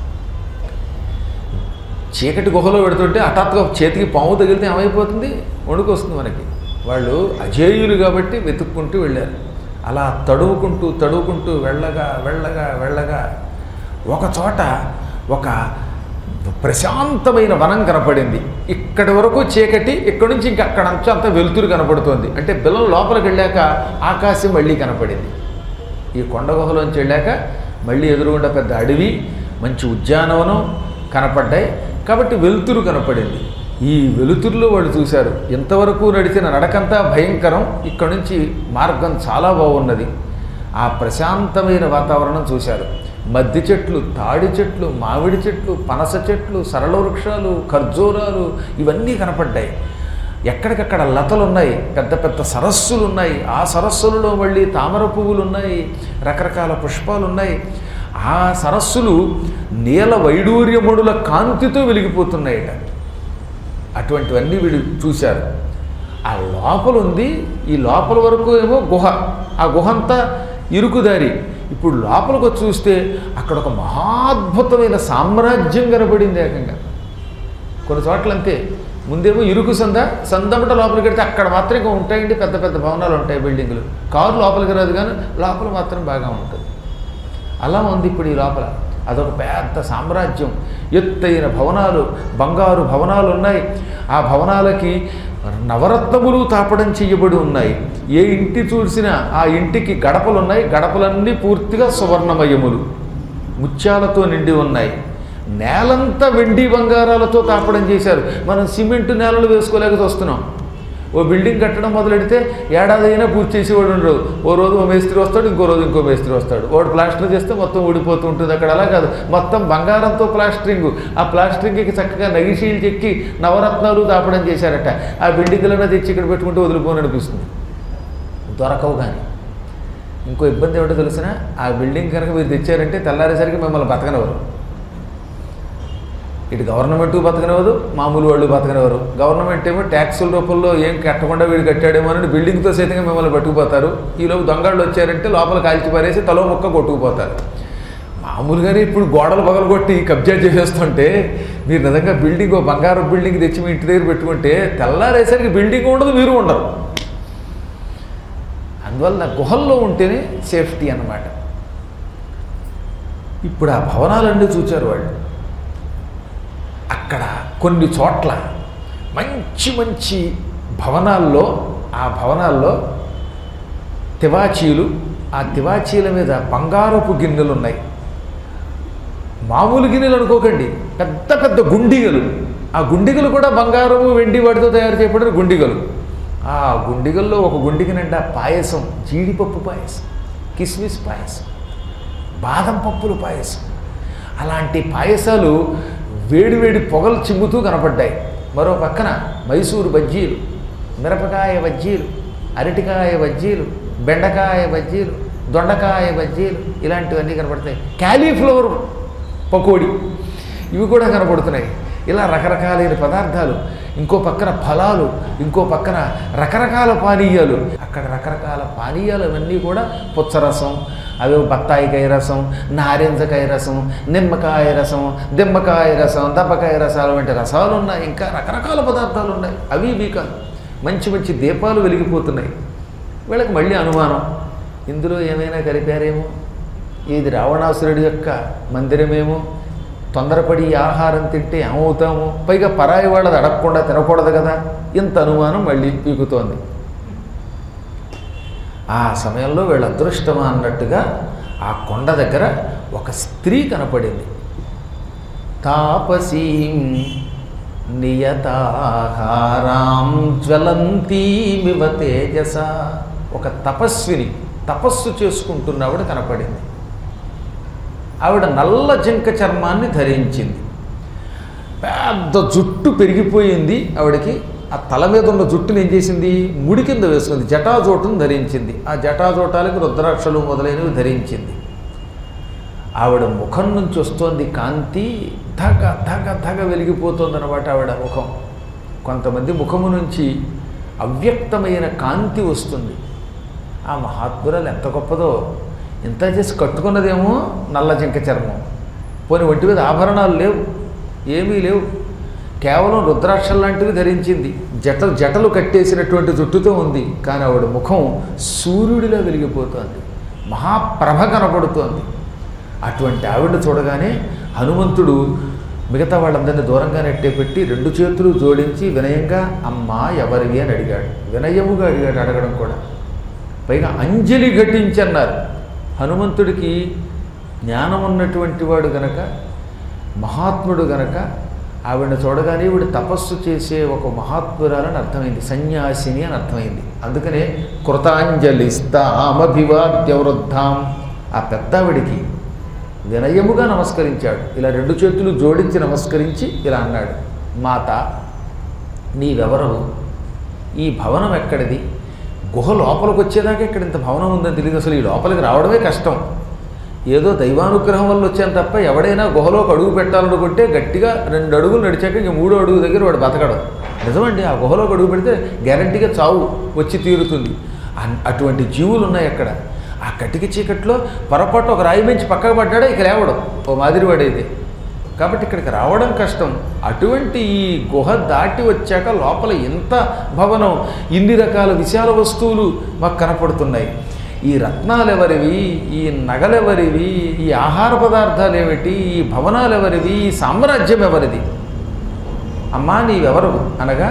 చీకటి గుహలో పెడుతుంటే హఠాత్తుగా చేతికి పాము తగిలితే ఏమైపోతుంది వణుకు వస్తుంది మనకి వాళ్ళు అజేయులు కాబట్టి వెతుక్కుంటూ వెళ్ళారు అలా తడువుకుంటూ తడువుకుంటూ వెళ్ళగా వెళ్ళగా వెళ్ళగా ఒక చోట ఒక ప్రశాంతమైన వనం కనపడింది ఇక్కడి వరకు చీకటి ఇక్కడి నుంచి ఇంక అక్కడ నుంచి అంతా వెలుతురు కనపడుతోంది అంటే బిల్లం లోపలికి వెళ్ళాక ఆకాశం మళ్ళీ కనపడింది ఈ కొండ గుహలోంచి వెళ్ళాక మళ్ళీ ఎదురుగుండా పెద్ద అడవి మంచి ఉద్యానవనం కనపడ్డాయి కాబట్టి వెలుతురు కనపడింది ఈ వెలుతురులో వాళ్ళు చూశారు ఇంతవరకు నడిచిన నడకంతా భయంకరం ఇక్కడి నుంచి మార్గం చాలా బాగున్నది ఆ ప్రశాంతమైన వాతావరణం చూశారు మద్ది చెట్లు తాడి చెట్లు మామిడి చెట్లు పనస చెట్లు సరళ వృక్షాలు ఖర్జూరాలు ఇవన్నీ కనపడ్డాయి ఎక్కడికక్కడ లతలు ఉన్నాయి పెద్ద పెద్ద సరస్సులు ఉన్నాయి ఆ సరస్సులలో మళ్ళీ తామర పువ్వులు ఉన్నాయి రకరకాల పుష్పాలు ఉన్నాయి ఆ సరస్సులు నీల వైడూర్యముడుల కాంతితో వెలిగిపోతున్నాయట అటువంటివన్నీ వీడు చూశారు ఆ లోపల ఉంది ఈ లోపల వరకు ఏమో గుహ ఆ గుహ అంతా ఇరుకుదారి ఇప్పుడు లోపలికి వచ్చి చూస్తే అక్కడ ఒక మహాద్భుతమైన సామ్రాజ్యం కనబడింది ఏకంగా కొన్ని చోట్ల అంతే ముందేమో ఇరుకు సంద సందమట లోపలికి వెడితే అక్కడ మాత్రం ఇంకా ఉంటాయండి పెద్ద పెద్ద భవనాలు ఉంటాయి బిల్డింగులు కారు లోపలికి రాదు కానీ లోపల మాత్రం బాగా ఉంటుంది అలా ఉంది ఇప్పుడు ఈ లోపల అదొక పెద్ద సామ్రాజ్యం ఎత్తైన భవనాలు బంగారు భవనాలు ఉన్నాయి ఆ భవనాలకి నవరత్నములు తాపడం చేయబడి ఉన్నాయి ఏ ఇంటి చూసినా ఆ ఇంటికి గడపలు ఉన్నాయి గడపలన్నీ పూర్తిగా సువర్ణమయములు ముత్యాలతో నిండి ఉన్నాయి నేలంతా వెండి బంగారాలతో తాపడం చేశారు మనం సిమెంట్ నేలలు వేసుకోలేక చూస్తున్నాం ఓ బిల్డింగ్ కట్టడం మొదలెడితే ఏడాది అయినా పూర్తి చేసేవాడు ఉండడు ఓ రోజు ఓ మేస్త్రి వస్తాడు ఇంకో రోజు ఇంకో మేస్త్రి వస్తాడు వాడు ప్లాస్టర్ చేస్తే మొత్తం ఊడిపోతూ ఉంటుంది అక్కడ అలా కాదు మొత్తం బంగారంతో ప్లాస్టరింగ్ ఆ ప్లాస్టరింగ్కి చక్కగా నగిషీలు చెక్కి నవరత్నాలు తాపడం చేశారట ఆ బిల్డింగ్లన్నా తెచ్చి ఇక్కడ పెట్టుకుంటే వదిలిపోని అనిపిస్తుంది దొరకవు కానీ ఇంకో ఇబ్బంది ఏమిటో తెలిసిన ఆ బిల్డింగ్ కనుక మీరు తెచ్చారంటే తెల్లారేసరికి మిమ్మల్ని బతకనివ్వరు ఇటు గవర్నమెంట్ బతకనివ్వదు మామూలు వాళ్ళు బతకనివ్వరు గవర్నమెంట్ ఏమో ట్యాక్సుల రూపంలో ఏం కట్టకుండా వీడు కట్టాడేమో అని బిల్డింగ్తో సైతంగా మిమ్మల్ని పట్టుకుపోతారు ఈలోపు దొంగళ్ళు వచ్చారంటే లోపల కాల్చి పారేసి తలో ముక్క కొట్టుకుపోతారు మామూలుగానే ఇప్పుడు గోడలు పగలు కొట్టి కబ్జా చేసేస్తుంటే మీరు నిజంగా బిల్డింగ్ ఓ బంగారం బిల్డింగ్ తెచ్చి మీ ఇంటి దగ్గర పెట్టుకుంటే తెల్లారేసరికి బిల్డింగ్ ఉండదు మీరు ఉండరు అందువల్ల గుహల్లో ఉంటేనే సేఫ్టీ అన్నమాట ఇప్పుడు ఆ భవనాలన్నీ చూచారు వాళ్ళు అక్కడ కొన్ని చోట్ల మంచి మంచి భవనాల్లో ఆ భవనాల్లో తివాచీలు ఆ తివాచీల మీద బంగారపు గిన్నెలు ఉన్నాయి మామూలు గిన్నెలు అనుకోకండి పెద్ద పెద్ద గుండిగలు ఆ గుండిగలు కూడా బంగారము వెండి వాటితో తయారు చేయబడిన గుండిగలు ఆ గుండిగల్లో ఒక గుండికి నిండా పాయసం జీడిపప్పు పాయసం కిస్మిస్ పాయసం బాదం పప్పుల పాయసం అలాంటి పాయసాలు వేడివేడి పొగలు చిమ్ముతూ కనపడ్డాయి మరో పక్కన మైసూరు బజ్జీలు మిరపకాయ బజ్జీలు అరటికాయ బజ్జీలు బెండకాయ బజ్జీలు దొండకాయ బజ్జీలు ఇలాంటివన్నీ కనపడతాయి క్యాలీఫ్లవర్ పకోడీ ఇవి కూడా కనపడుతున్నాయి ఇలా రకరకాలైన పదార్థాలు ఇంకో పక్కన ఫలాలు ఇంకో పక్కన రకరకాల పానీయాలు అక్కడ రకరకాల పానీయాలు అవన్నీ కూడా పుచ్చరసం అవి బత్తాయికాయ రసం నారింజకాయ రసం నిమ్మకాయ రసం దిమ్మకాయ రసం దబ్బకాయ రసాలు వంటి రసాలు ఉన్నాయి ఇంకా రకరకాల పదార్థాలు ఉన్నాయి అవి ఇవి కాదు మంచి మంచి దీపాలు వెలిగిపోతున్నాయి వీళ్ళకి మళ్ళీ అనుమానం ఇందులో ఏమైనా కలిపారేమో ఇది రావణాసురుడి యొక్క మందిరమేమో తొందరపడి ఈ ఆహారం తింటే ఏమవుతాము పైగా పరాయి వాళ్ళది అడగకుండా తినకూడదు కదా ఇంత అనుమానం మళ్ళీ పీకుతోంది ఆ సమయంలో వీళ్ళ అదృష్టమా అన్నట్టుగా ఆ కొండ దగ్గర ఒక స్త్రీ కనపడింది తాపసీం నియతాహారాం జ్వలంతీమివ తేజస ఒక తపస్విని తపస్సు చేసుకుంటున్న ఆవిడ కనపడింది ఆవిడ నల్ల జింక చర్మాన్ని ధరించింది పెద్ద జుట్టు పెరిగిపోయింది ఆవిడకి ఆ తల మీద ఉన్న జుట్టుని ఏం చేసింది ముడి కింద వేసుకుంది జటాజోటును ధరించింది ఆ జటాజోటాలకి రుద్రాక్షలు మొదలైనవి ధరించింది ఆవిడ ముఖం నుంచి వస్తోంది కాంతి ధగ ధగ ధగ వెలిగిపోతుంది అనమాట ఆవిడ ముఖం కొంతమంది ముఖము నుంచి అవ్యక్తమైన కాంతి వస్తుంది ఆ మహాత్మురాలు ఎంత గొప్పదో ఇంత చేసి కట్టుకున్నదేమో నల్ల జింక చర్మం పోనీ ఒంటి మీద ఆభరణాలు లేవు ఏమీ లేవు కేవలం రుద్రాక్షలు లాంటివి ధరించింది జట జటలు కట్టేసినటువంటి జుట్టుతో ఉంది కానీ ఆవిడ ముఖం సూర్యుడిలా వెలిగిపోతోంది మహాప్రభ కనపడుతోంది అటువంటి ఆవిడ చూడగానే హనుమంతుడు మిగతా వాళ్ళందరినీ దూరంగా నెట్టే పెట్టి రెండు చేతులు జోడించి వినయంగా అమ్మా ఎవరివి అని అడిగాడు వినయముగా అడిగాడు అడగడం కూడా పైగా అంజలి ఘటించన్నారు హనుమంతుడికి జ్ఞానం ఉన్నటువంటి వాడు గనక మహాత్ముడు గనక ఆవిడ చూడగానే వీడు తపస్సు చేసే ఒక మహాత్మురాలని అర్థమైంది సన్యాసిని అని అర్థమైంది అందుకనే కృతాంజలిస్తామభివాద్య వృద్ధాం ఆ పెద్దావిడికి వినయముగా నమస్కరించాడు ఇలా రెండు చేతులు జోడించి నమస్కరించి ఇలా అన్నాడు మాత నీవెవరు ఈ భవనం ఎక్కడిది గుహ లోపలికి వచ్చేదాకా ఇక్కడ ఇంత భవనం ఉందని తెలియదు అసలు ఈ లోపలికి రావడమే కష్టం ఏదో దైవానుగ్రహం వల్ల వచ్చాను తప్ప ఎవడైనా గుహలోకి అడుగు పెట్టాలనుకుంటే గట్టిగా రెండు అడుగులు నడిచాక ఇంక మూడో అడుగు దగ్గర వాడు బతకడం నిజమండి ఆ గుహలోకి అడుగు పెడితే గ్యారంటీగా చావు వచ్చి తీరుతుంది అన్- అటువంటి జీవులు ఉన్నాయి అక్కడ ఆ కటిక చీకట్లో పొరపాటు ఒక రాయి మించి పక్కకు పడ్డాడా ఇక లేవడం ఓ మాదిరి వాడైతే కాబట్టి ఇక్కడికి రావడం కష్టం అటువంటి ఈ గుహ దాటి వచ్చాక లోపల ఎంత భవనం ఇన్ని రకాల విశాల వస్తువులు మాకు కనపడుతున్నాయి ఈ రత్నాలు ఎవరివి ఈ నగలెవరివి ఈ ఆహార పదార్థాలు ఏమిటి ఈ భవనాలు ఎవరివి ఈ సామ్రాజ్యం ఎవరిది అమ్మా నీవెవరు అనగా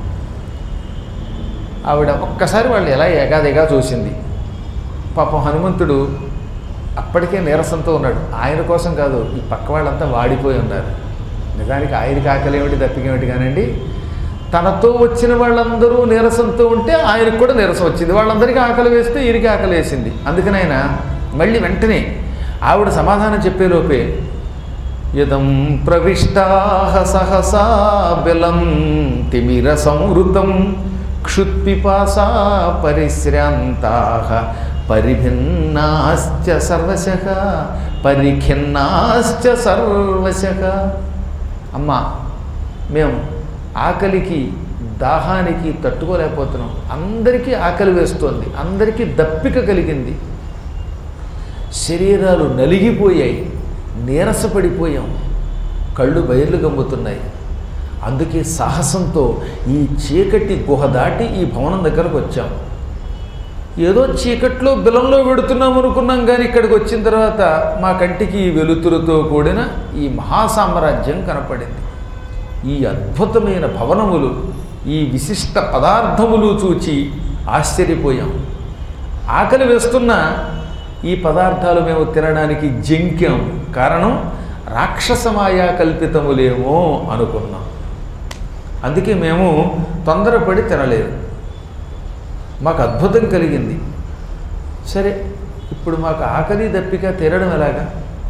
ఆవిడ ఒక్కసారి వాళ్ళు ఎలా ఎగాదిగా చూసింది పాపం హనుమంతుడు అప్పటికే నీరసంతో ఉన్నాడు ఆయన కోసం కాదు ఈ పక్క వాళ్ళంతా వాడిపోయి ఉన్నారు నిజానికి ఆయనకి ఆకలి ఏమిటి దప్పికేమిటి కానండి తనతో వచ్చిన వాళ్ళందరూ నీరసంతో ఉంటే ఆయనకు కూడా నీరసం వచ్చింది వాళ్ళందరికీ ఆకలి వేస్తే ఈయనకి ఆకలి వేసింది అందుకని ఆయన మళ్ళీ వెంటనే ఆవిడ సమాధానం చెప్పేలోపే యదం ప్రవిష్టా సహసా బలం తిమిర సంవృతం క్షుత్పిపాసా పరిశ్రాంతా పరిభిన్నాశ్చ సర్వశ పరిఖిన్నాశ్చ సర్వశ అమ్మా మేము ఆకలికి దాహానికి తట్టుకోలేకపోతున్నాం అందరికీ ఆకలి వేస్తోంది అందరికీ దప్పిక కలిగింది శరీరాలు నలిగిపోయాయి నీరసపడిపోయాం కళ్ళు బయర్లు గమ్ముతున్నాయి అందుకే సాహసంతో ఈ చీకటి గుహ దాటి ఈ భవనం దగ్గరకు వచ్చాం ఏదో చీకట్లో బిలంలో పెడుతున్నాం అనుకున్నాం కానీ ఇక్కడికి వచ్చిన తర్వాత మా కంటికి ఈ వెలుతురుతో కూడిన ఈ మహాసామ్రాజ్యం కనపడింది ఈ అద్భుతమైన భవనములు ఈ విశిష్ట పదార్థములు చూచి ఆశ్చర్యపోయాం ఆకలి వేస్తున్న ఈ పదార్థాలు మేము తినడానికి జంక్యం కారణం రాక్షసమాయా కల్పితములేమో అనుకున్నాం అందుకే మేము తొందరపడి తినలేదు మాకు అద్భుతం కలిగింది సరే ఇప్పుడు మాకు ఆకలి దప్పిక తీరడం ఎలాగా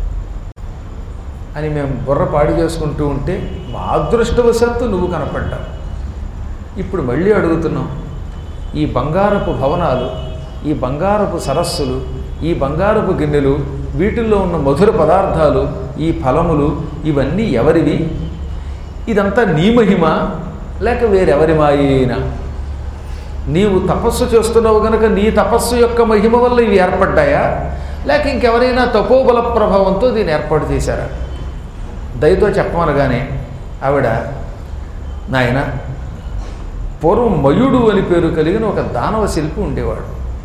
అని మేము బుర్ర పాడు చేసుకుంటూ ఉంటే మా అదృష్టవశాత్తు నువ్వు కనపడ్డావు ఇప్పుడు మళ్ళీ అడుగుతున్నాం ఈ బంగారపు భవనాలు ఈ బంగారపు సరస్సులు ఈ బంగారపు గిన్నెలు వీటిల్లో ఉన్న మధుర పదార్థాలు ఈ ఫలములు ఇవన్నీ ఎవరివి ఇదంతా నీ మహిమ లేక వేరెవరి మాయేనా నీవు తపస్సు చేస్తున్నావు గనక నీ తపస్సు యొక్క మహిమ వల్ల ఇవి ఏర్పడ్డాయా లేక ఇంకెవరైనా తపోబల ప్రభావంతో దీన్ని ఏర్పాటు చేశారా దయతో చెప్పమనగానే ఆవిడ నాయన పూర్వం మయుడు అని పేరు కలిగిన ఒక దానవ శిల్పి ఉండేవాడు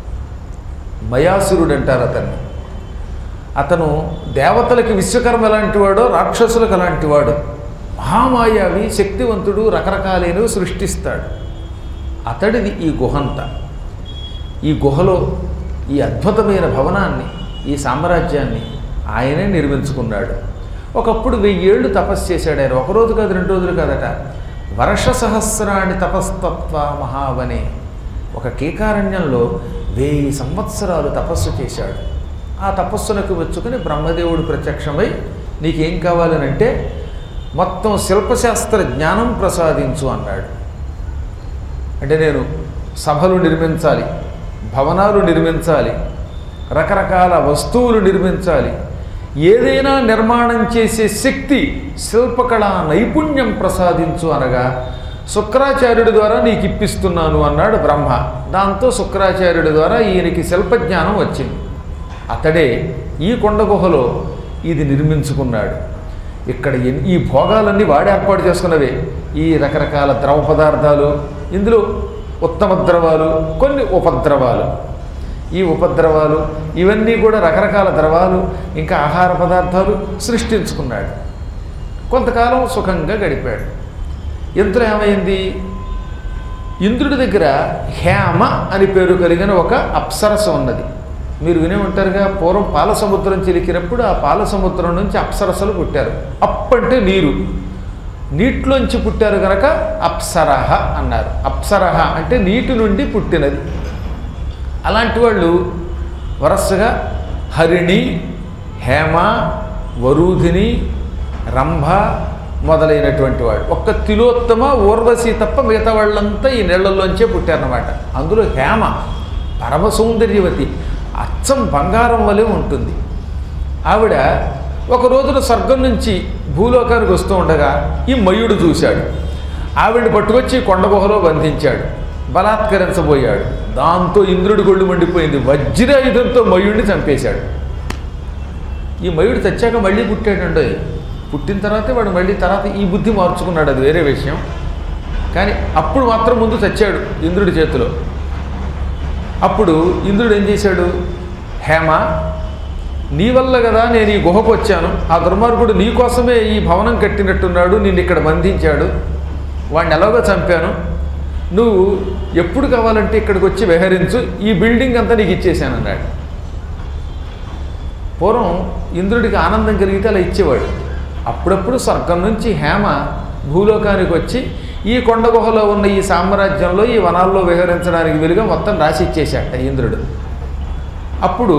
మయాసురుడు అంటారు అతన్ని అతను దేవతలకి విశ్వకర్మ ఎలాంటి వాడో రాక్షసులకు అలాంటి వాడు మహామాయావి శక్తివంతుడు రకరకాలైనవి సృష్టిస్తాడు అతడిది ఈ గుహంత ఈ గుహలో ఈ అద్భుతమైన భవనాన్ని ఈ సామ్రాజ్యాన్ని ఆయనే నిర్మించుకున్నాడు ఒకప్పుడు వెయ్యేళ్ళు తపస్సు చేశాడు ఆయన ఒకరోజు కాదు రెండు రోజులు కాదట వర్ష సహస్రాన్ని తపస్తత్వ మహావనే ఒక కీకారణ్యంలో వెయ్యి సంవత్సరాలు తపస్సు చేశాడు ఆ తపస్సునకు మెచ్చుకుని బ్రహ్మదేవుడు ప్రత్యక్షమై నీకేం కావాలనంటే మొత్తం శిల్పశాస్త్ర జ్ఞానం ప్రసాదించు అన్నాడు అంటే నేను సభలు నిర్మించాలి భవనాలు నిర్మించాలి రకరకాల వస్తువులు నిర్మించాలి ఏదైనా నిర్మాణం చేసే శక్తి శిల్పకళా నైపుణ్యం ప్రసాదించు అనగా శుక్రాచార్యుడి ద్వారా నీకు ఇప్పిస్తున్నాను అన్నాడు బ్రహ్మ దాంతో శుక్రాచార్యుడి ద్వారా ఈయనకి శిల్పజ్ఞానం వచ్చింది అతడే ఈ కొండ గుహలో ఇది నిర్మించుకున్నాడు ఇక్కడ ఎన్- ఈ భోగాలన్నీ వాడే ఏర్పాటు చేసుకున్నవే ఈ రకరకాల ద్రవ పదార్థాలు ఇందులో ఉత్తమ ద్రవాలు కొన్ని ఉపద్రవాలు ఈ ఉపద్రవాలు ఇవన్నీ కూడా రకరకాల ద్రవాలు ఇంకా ఆహార పదార్థాలు సృష్టించుకున్నాడు కొంతకాలం సుఖంగా గడిపాడు ఇంతలో ఏమైంది ఇంద్రుడి దగ్గర హేమ అని పేరు కలిగిన ఒక అప్సరస ఉన్నది మీరు వినే ఉంటారుగా పూర్వం పాల సముద్రం చిలికినప్పుడు ఆ పాల సముద్రం నుంచి అప్సరసలు పుట్టారు అప్పంటే నీరు నీటిలోంచి పుట్టారు కనుక అప్సరహ అన్నారు అప్సరహ అంటే నీటి నుండి పుట్టినది అలాంటి వాళ్ళు వరసగా హరిణి హేమ వరూధిని రంభ మొదలైనటువంటి వాడు ఒక్క తిలోత్తమ ఊర్వశి తప్ప మిగతా వాళ్ళంతా ఈ నీళ్లలోంచే పుట్టారన్నమాట అందులో హేమ పరమ సౌందర్యవతి అచ్చం బంగారం వలె ఉంటుంది ఆవిడ ఒక రోజున స్వర్గం నుంచి భూలోకానికి వస్తూ ఉండగా ఈ మయుడు చూశాడు ఆవిడని పట్టుకొచ్చి కొండ గుహలో బంధించాడు బలాత్కరించబోయాడు దాంతో ఇంద్రుడి గొళ్ళు మండిపోయింది వజ్రాయుధంతో మయుడిని చంపేశాడు ఈ మయుడు చచ్చాక మళ్ళీ పుట్టాడండి పుట్టిన తర్వాతే వాడు మళ్ళీ తర్వాత ఈ బుద్ధి మార్చుకున్నాడు అది వేరే విషయం కానీ అప్పుడు మాత్రం ముందు చచ్చాడు ఇంద్రుడి చేతిలో అప్పుడు ఇంద్రుడు ఏం చేశాడు హేమ నీ వల్ల కదా నేను ఈ గుహకు వచ్చాను ఆ దుర్మార్గుడు నీ కోసమే ఈ భవనం కట్టినట్టున్నాడు నిన్ను ఇక్కడ బంధించాడు వాడిని ఎలాగో చంపాను నువ్వు ఎప్పుడు కావాలంటే ఇక్కడికి వచ్చి విహరించు ఈ బిల్డింగ్ అంతా నీకు ఇచ్చేసాను అన్నాడు పూర్వం ఇంద్రుడికి ఆనందం కలిగితే అలా ఇచ్చేవాడు అప్పుడప్పుడు స్వర్గం నుంచి హేమ భూలోకానికి వచ్చి ఈ కొండ గుహలో ఉన్న ఈ సామ్రాజ్యంలో ఈ వనాల్లో విహరించడానికి వెలుగా మొత్తం రాసి ఇచ్చేశాట ఇంద్రుడు అప్పుడు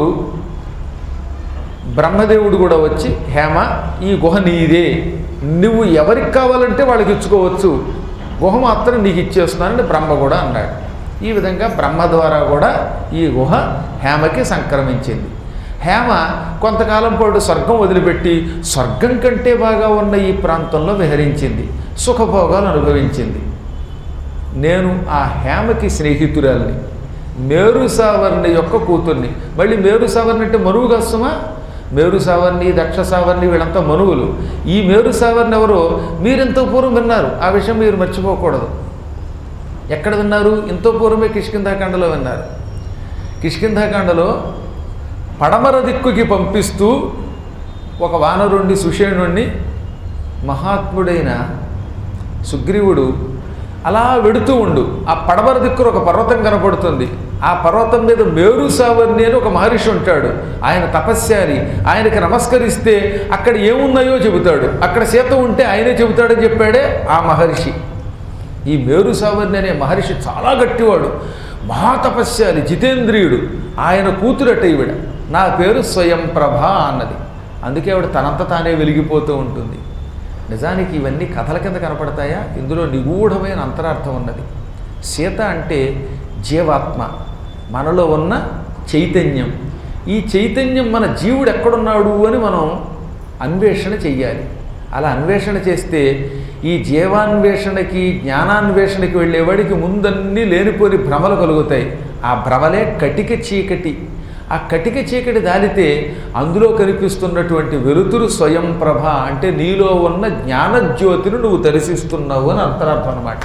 బ్రహ్మదేవుడు కూడా వచ్చి హేమ ఈ గుహ నీదే నువ్వు ఎవరికి కావాలంటే వాళ్ళకి ఇచ్చుకోవచ్చు గుహ మాత్రం నీకు ఇచ్చేస్తున్నానని బ్రహ్మ కూడా అన్నాడు ఈ విధంగా బ్రహ్మ ద్వారా కూడా ఈ గుహ హేమకి సంక్రమించింది హేమ కొంతకాలం పాటు స్వర్గం వదిలిపెట్టి స్వర్గం కంటే బాగా ఉన్న ఈ ప్రాంతంలో విహరించింది సుఖభోగాలు అనుభవించింది నేను ఆ హేమకి స్నేహితురాల్ని మేరు సావర్ణి యొక్క కూతుర్ని మళ్ళీ మేరు సావర్ణి అంటే మనువు కష్టమా మేరు సావర్ణి దక్ష సావర్ణి వీళ్ళంతా మనువులు ఈ మేరు సావర్ణి ఎవరో మీరెంతో పూర్వం విన్నారు ఆ విషయం మీరు మర్చిపోకూడదు ఎక్కడ విన్నారు ఎంతో పూర్వమే కిష్కింధాకాండలో విన్నారు కిష్కింధాకాండలో పడమర దిక్కుకి పంపిస్తూ ఒక వానరుండి సుషేణుణ్ణి మహాత్ముడైన సుగ్రీవుడు అలా వెడుతూ ఉండు ఆ పడమర దిక్కున ఒక పర్వతం కనపడుతుంది ఆ పర్వతం మీద మేరు సావర్ణి అని ఒక మహర్షి ఉంటాడు ఆయన తపస్యారి ఆయనకి నమస్కరిస్తే అక్కడ ఏమున్నాయో చెబుతాడు అక్కడ సీత ఉంటే ఆయనే చెబుతాడని చెప్పాడే ఆ మహర్షి ఈ మేరు సావర్ణి అనే మహర్షి చాలా గట్టివాడు మహాతపస్యాలి జితేంద్రియుడు ఆయన కూతురట ఈవిడ నా పేరు స్వయం ప్రభ అన్నది అందుకే ఆవిడ తనంత తానే వెలిగిపోతూ ఉంటుంది నిజానికి ఇవన్నీ కథల కింద కనపడతాయా ఇందులో నిగూఢమైన అంతరార్థం ఉన్నది సీత అంటే జీవాత్మ మనలో ఉన్న చైతన్యం ఈ చైతన్యం మన జీవుడు ఎక్కడున్నాడు అని మనం అన్వేషణ చెయ్యాలి అలా అన్వేషణ చేస్తే ఈ జీవాన్వేషణకి జ్ఞానాన్వేషణకి వెళ్ళేవాడికి ముందన్నీ లేనిపోని భ్రమలు కలుగుతాయి ఆ భ్రమలే కటిక చీకటి ఆ కటిక చీకటి దాలితే అందులో కనిపిస్తున్నటువంటి వెలుతురు స్వయం ప్రభ అంటే నీలో ఉన్న జ్ఞానజ్యోతిని నువ్వు దర్శిస్తున్నావు అని అంతరార్థం అనమాట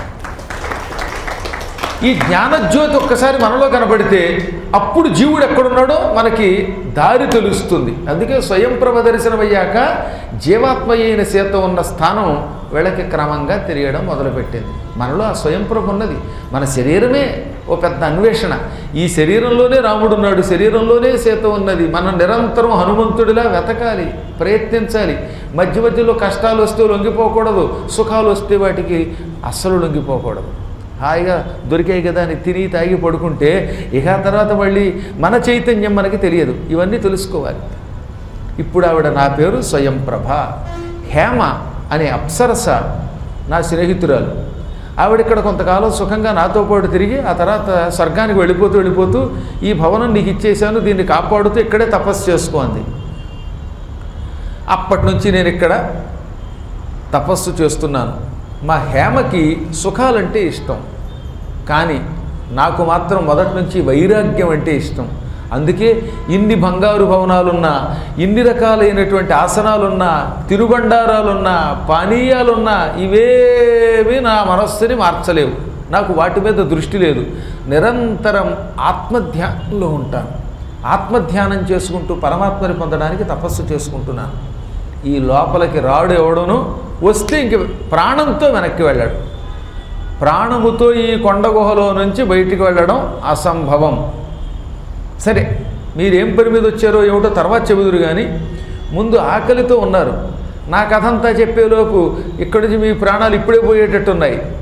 ఈ జ్ఞానజ్యోతి ఒక్కసారి మనలో కనబడితే అప్పుడు జీవుడు ఎక్కడున్నాడో మనకి దారి తెలుస్తుంది అందుకే స్వయం ప్రభ దర్శనం అయ్యాక జీవాత్మ అయిన సీత ఉన్న స్థానం వీళ్ళకి క్రమంగా తెలియడం మొదలుపెట్టింది మనలో ఆ స్వయం ప్రభ ఉన్నది మన శరీరమే ఓ పెద్ద అన్వేషణ ఈ శరీరంలోనే రాముడు ఉన్నాడు శరీరంలోనే సీత ఉన్నది మనం నిరంతరం హనుమంతుడిలా వెతకాలి ప్రయత్నించాలి మధ్య మధ్యలో కష్టాలు వస్తే లొంగిపోకూడదు సుఖాలు వస్తే వాటికి అస్సలు లొంగిపోకూడదు హాయిగా దొరికాయి కదా అని తిని తాగి పడుకుంటే ఇక ఆ తర్వాత మళ్ళీ మన చైతన్యం మనకి తెలియదు ఇవన్నీ తెలుసుకోవాలి ఇప్పుడు ఆవిడ నా పేరు స్వయం ప్రభ హేమ అనే అప్సరస నా స్నేహితురాలు ఆవిడ ఇక్కడ కొంతకాలం సుఖంగా నాతో పాటు తిరిగి ఆ తర్వాత స్వర్గానికి వెళ్ళిపోతూ వెళ్ళిపోతూ ఈ భవనం నీకు ఇచ్చేశాను దీన్ని కాపాడుతూ ఇక్కడే తపస్సు చేసుకోంది అప్పటి నుంచి నేను ఇక్కడ తపస్సు చేస్తున్నాను మా హేమకి సుఖాలంటే ఇష్టం కానీ నాకు మాత్రం మొదటి నుంచి వైరాగ్యం అంటే ఇష్టం అందుకే ఇన్ని బంగారు భవనాలున్నా ఇన్ని రకాలైనటువంటి ఆసనాలున్నా తిరుబండారాలున్నా పానీయాలున్నా ఇవేవి నా మనస్సుని మార్చలేవు నాకు వాటి మీద దృష్టి లేదు నిరంతరం ఆత్మధ్యానంలో ఉంటాను ఆత్మధ్యానం చేసుకుంటూ పరమాత్మని పొందడానికి తపస్సు చేసుకుంటున్నాను ఈ లోపలికి రాడు ఎవడను వస్తే ఇంక ప్రాణంతో వెనక్కి వెళ్ళాడు ప్రాణముతో ఈ కొండ గుహలో నుంచి బయటికి వెళ్ళడం అసంభవం సరే మీరేం పని మీద వచ్చారో ఏమిటో తర్వాత చెబుదురు కానీ ముందు ఆకలితో ఉన్నారు నా కథ అంతా చెప్పేలోపు ఇక్కడి నుంచి మీ ప్రాణాలు ఇప్పుడే పోయేటట్టున్నాయి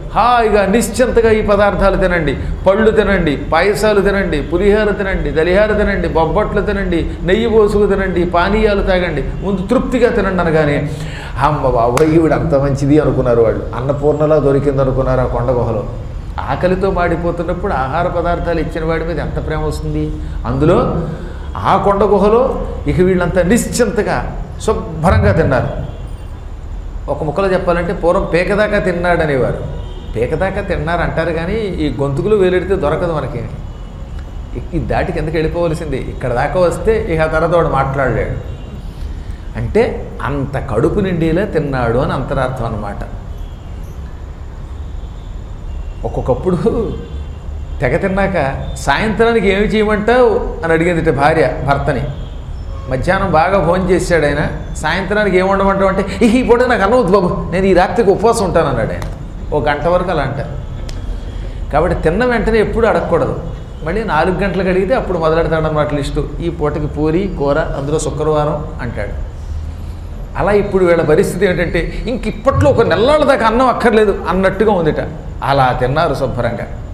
హాయిగా నిశ్చింతగా ఈ పదార్థాలు తినండి పళ్ళు తినండి పాయసాలు తినండి పులిహార తినండి దలిహార తినండి బొబ్బట్లు తినండి నెయ్యి పోసుకు తినండి పానీయాలు తాగండి ముందు తృప్తిగా తినండి అనగానే అమ్మ బాబాయ్ ఈవిడ అంత మంచిది అనుకున్నారు వాళ్ళు అన్నపూర్ణలా దొరికింది అనుకున్నారు ఆ కొండ గుహలో ఆకలితో మాడిపోతున్నప్పుడు ఆహార పదార్థాలు ఇచ్చిన వాడి మీద ఎంత ప్రేమ వస్తుంది అందులో ఆ కొండ గుహలో ఇక వీళ్ళంతా నిశ్చింతగా శుభ్రంగా తిన్నారు ఒక ముక్కలో చెప్పాలంటే పూర్వం పేకదాకా తిన్నాడనేవారు పేకదాకా తిన్నారు అంటారు కానీ ఈ గొంతుకులు వేలెడితే దొరకదు మనకి ఈ దాటి కిందకి వెళ్ళిపోవలసింది ఇక్కడ దాకా వస్తే ఇక ఆ తర్వాత వాడు మాట్లాడలేడు అంటే అంత కడుపు నిండేలా తిన్నాడు అని అంతరార్థం అన్నమాట ఒక్కొక్కప్పుడు తెగ తిన్నాక సాయంత్రానికి ఏమి చేయమంటావు అని అడిగింది భార్య భర్తని మధ్యాహ్నం బాగా ఫోన్ చేశాడు ఆయన సాయంత్రానికి ఏం ఉండమంటావు అంటే "ఇహ్, ఈ పూట నాకు అన్నవద్దు బాబు నేను ఈ రాత్రికి ఉపవాసం ఉంటాను అన్నాడు ఆయన ఓ గంట వరకు అలా అంటారు కాబట్టి తిన్న వెంటనే ఎప్పుడు అడగకూడదు మళ్ళీ నాలుగు గంటలకు అడిగితే అప్పుడు మొదలెడతాడు అన్నమాట లిస్టు ఈ పూటకి పూరి కూర అందులో శుక్రవారం అంటాడు అలా ఇప్పుడు వీళ్ళ పరిస్థితి ఏంటంటే ఇంక ఇప్పట్లో ఒక నెల్లాళ్ళ దాకా అన్నం అక్కర్లేదు అన్నట్టుగా ఉందిట అలా తిన్నారు శుభ్రంగా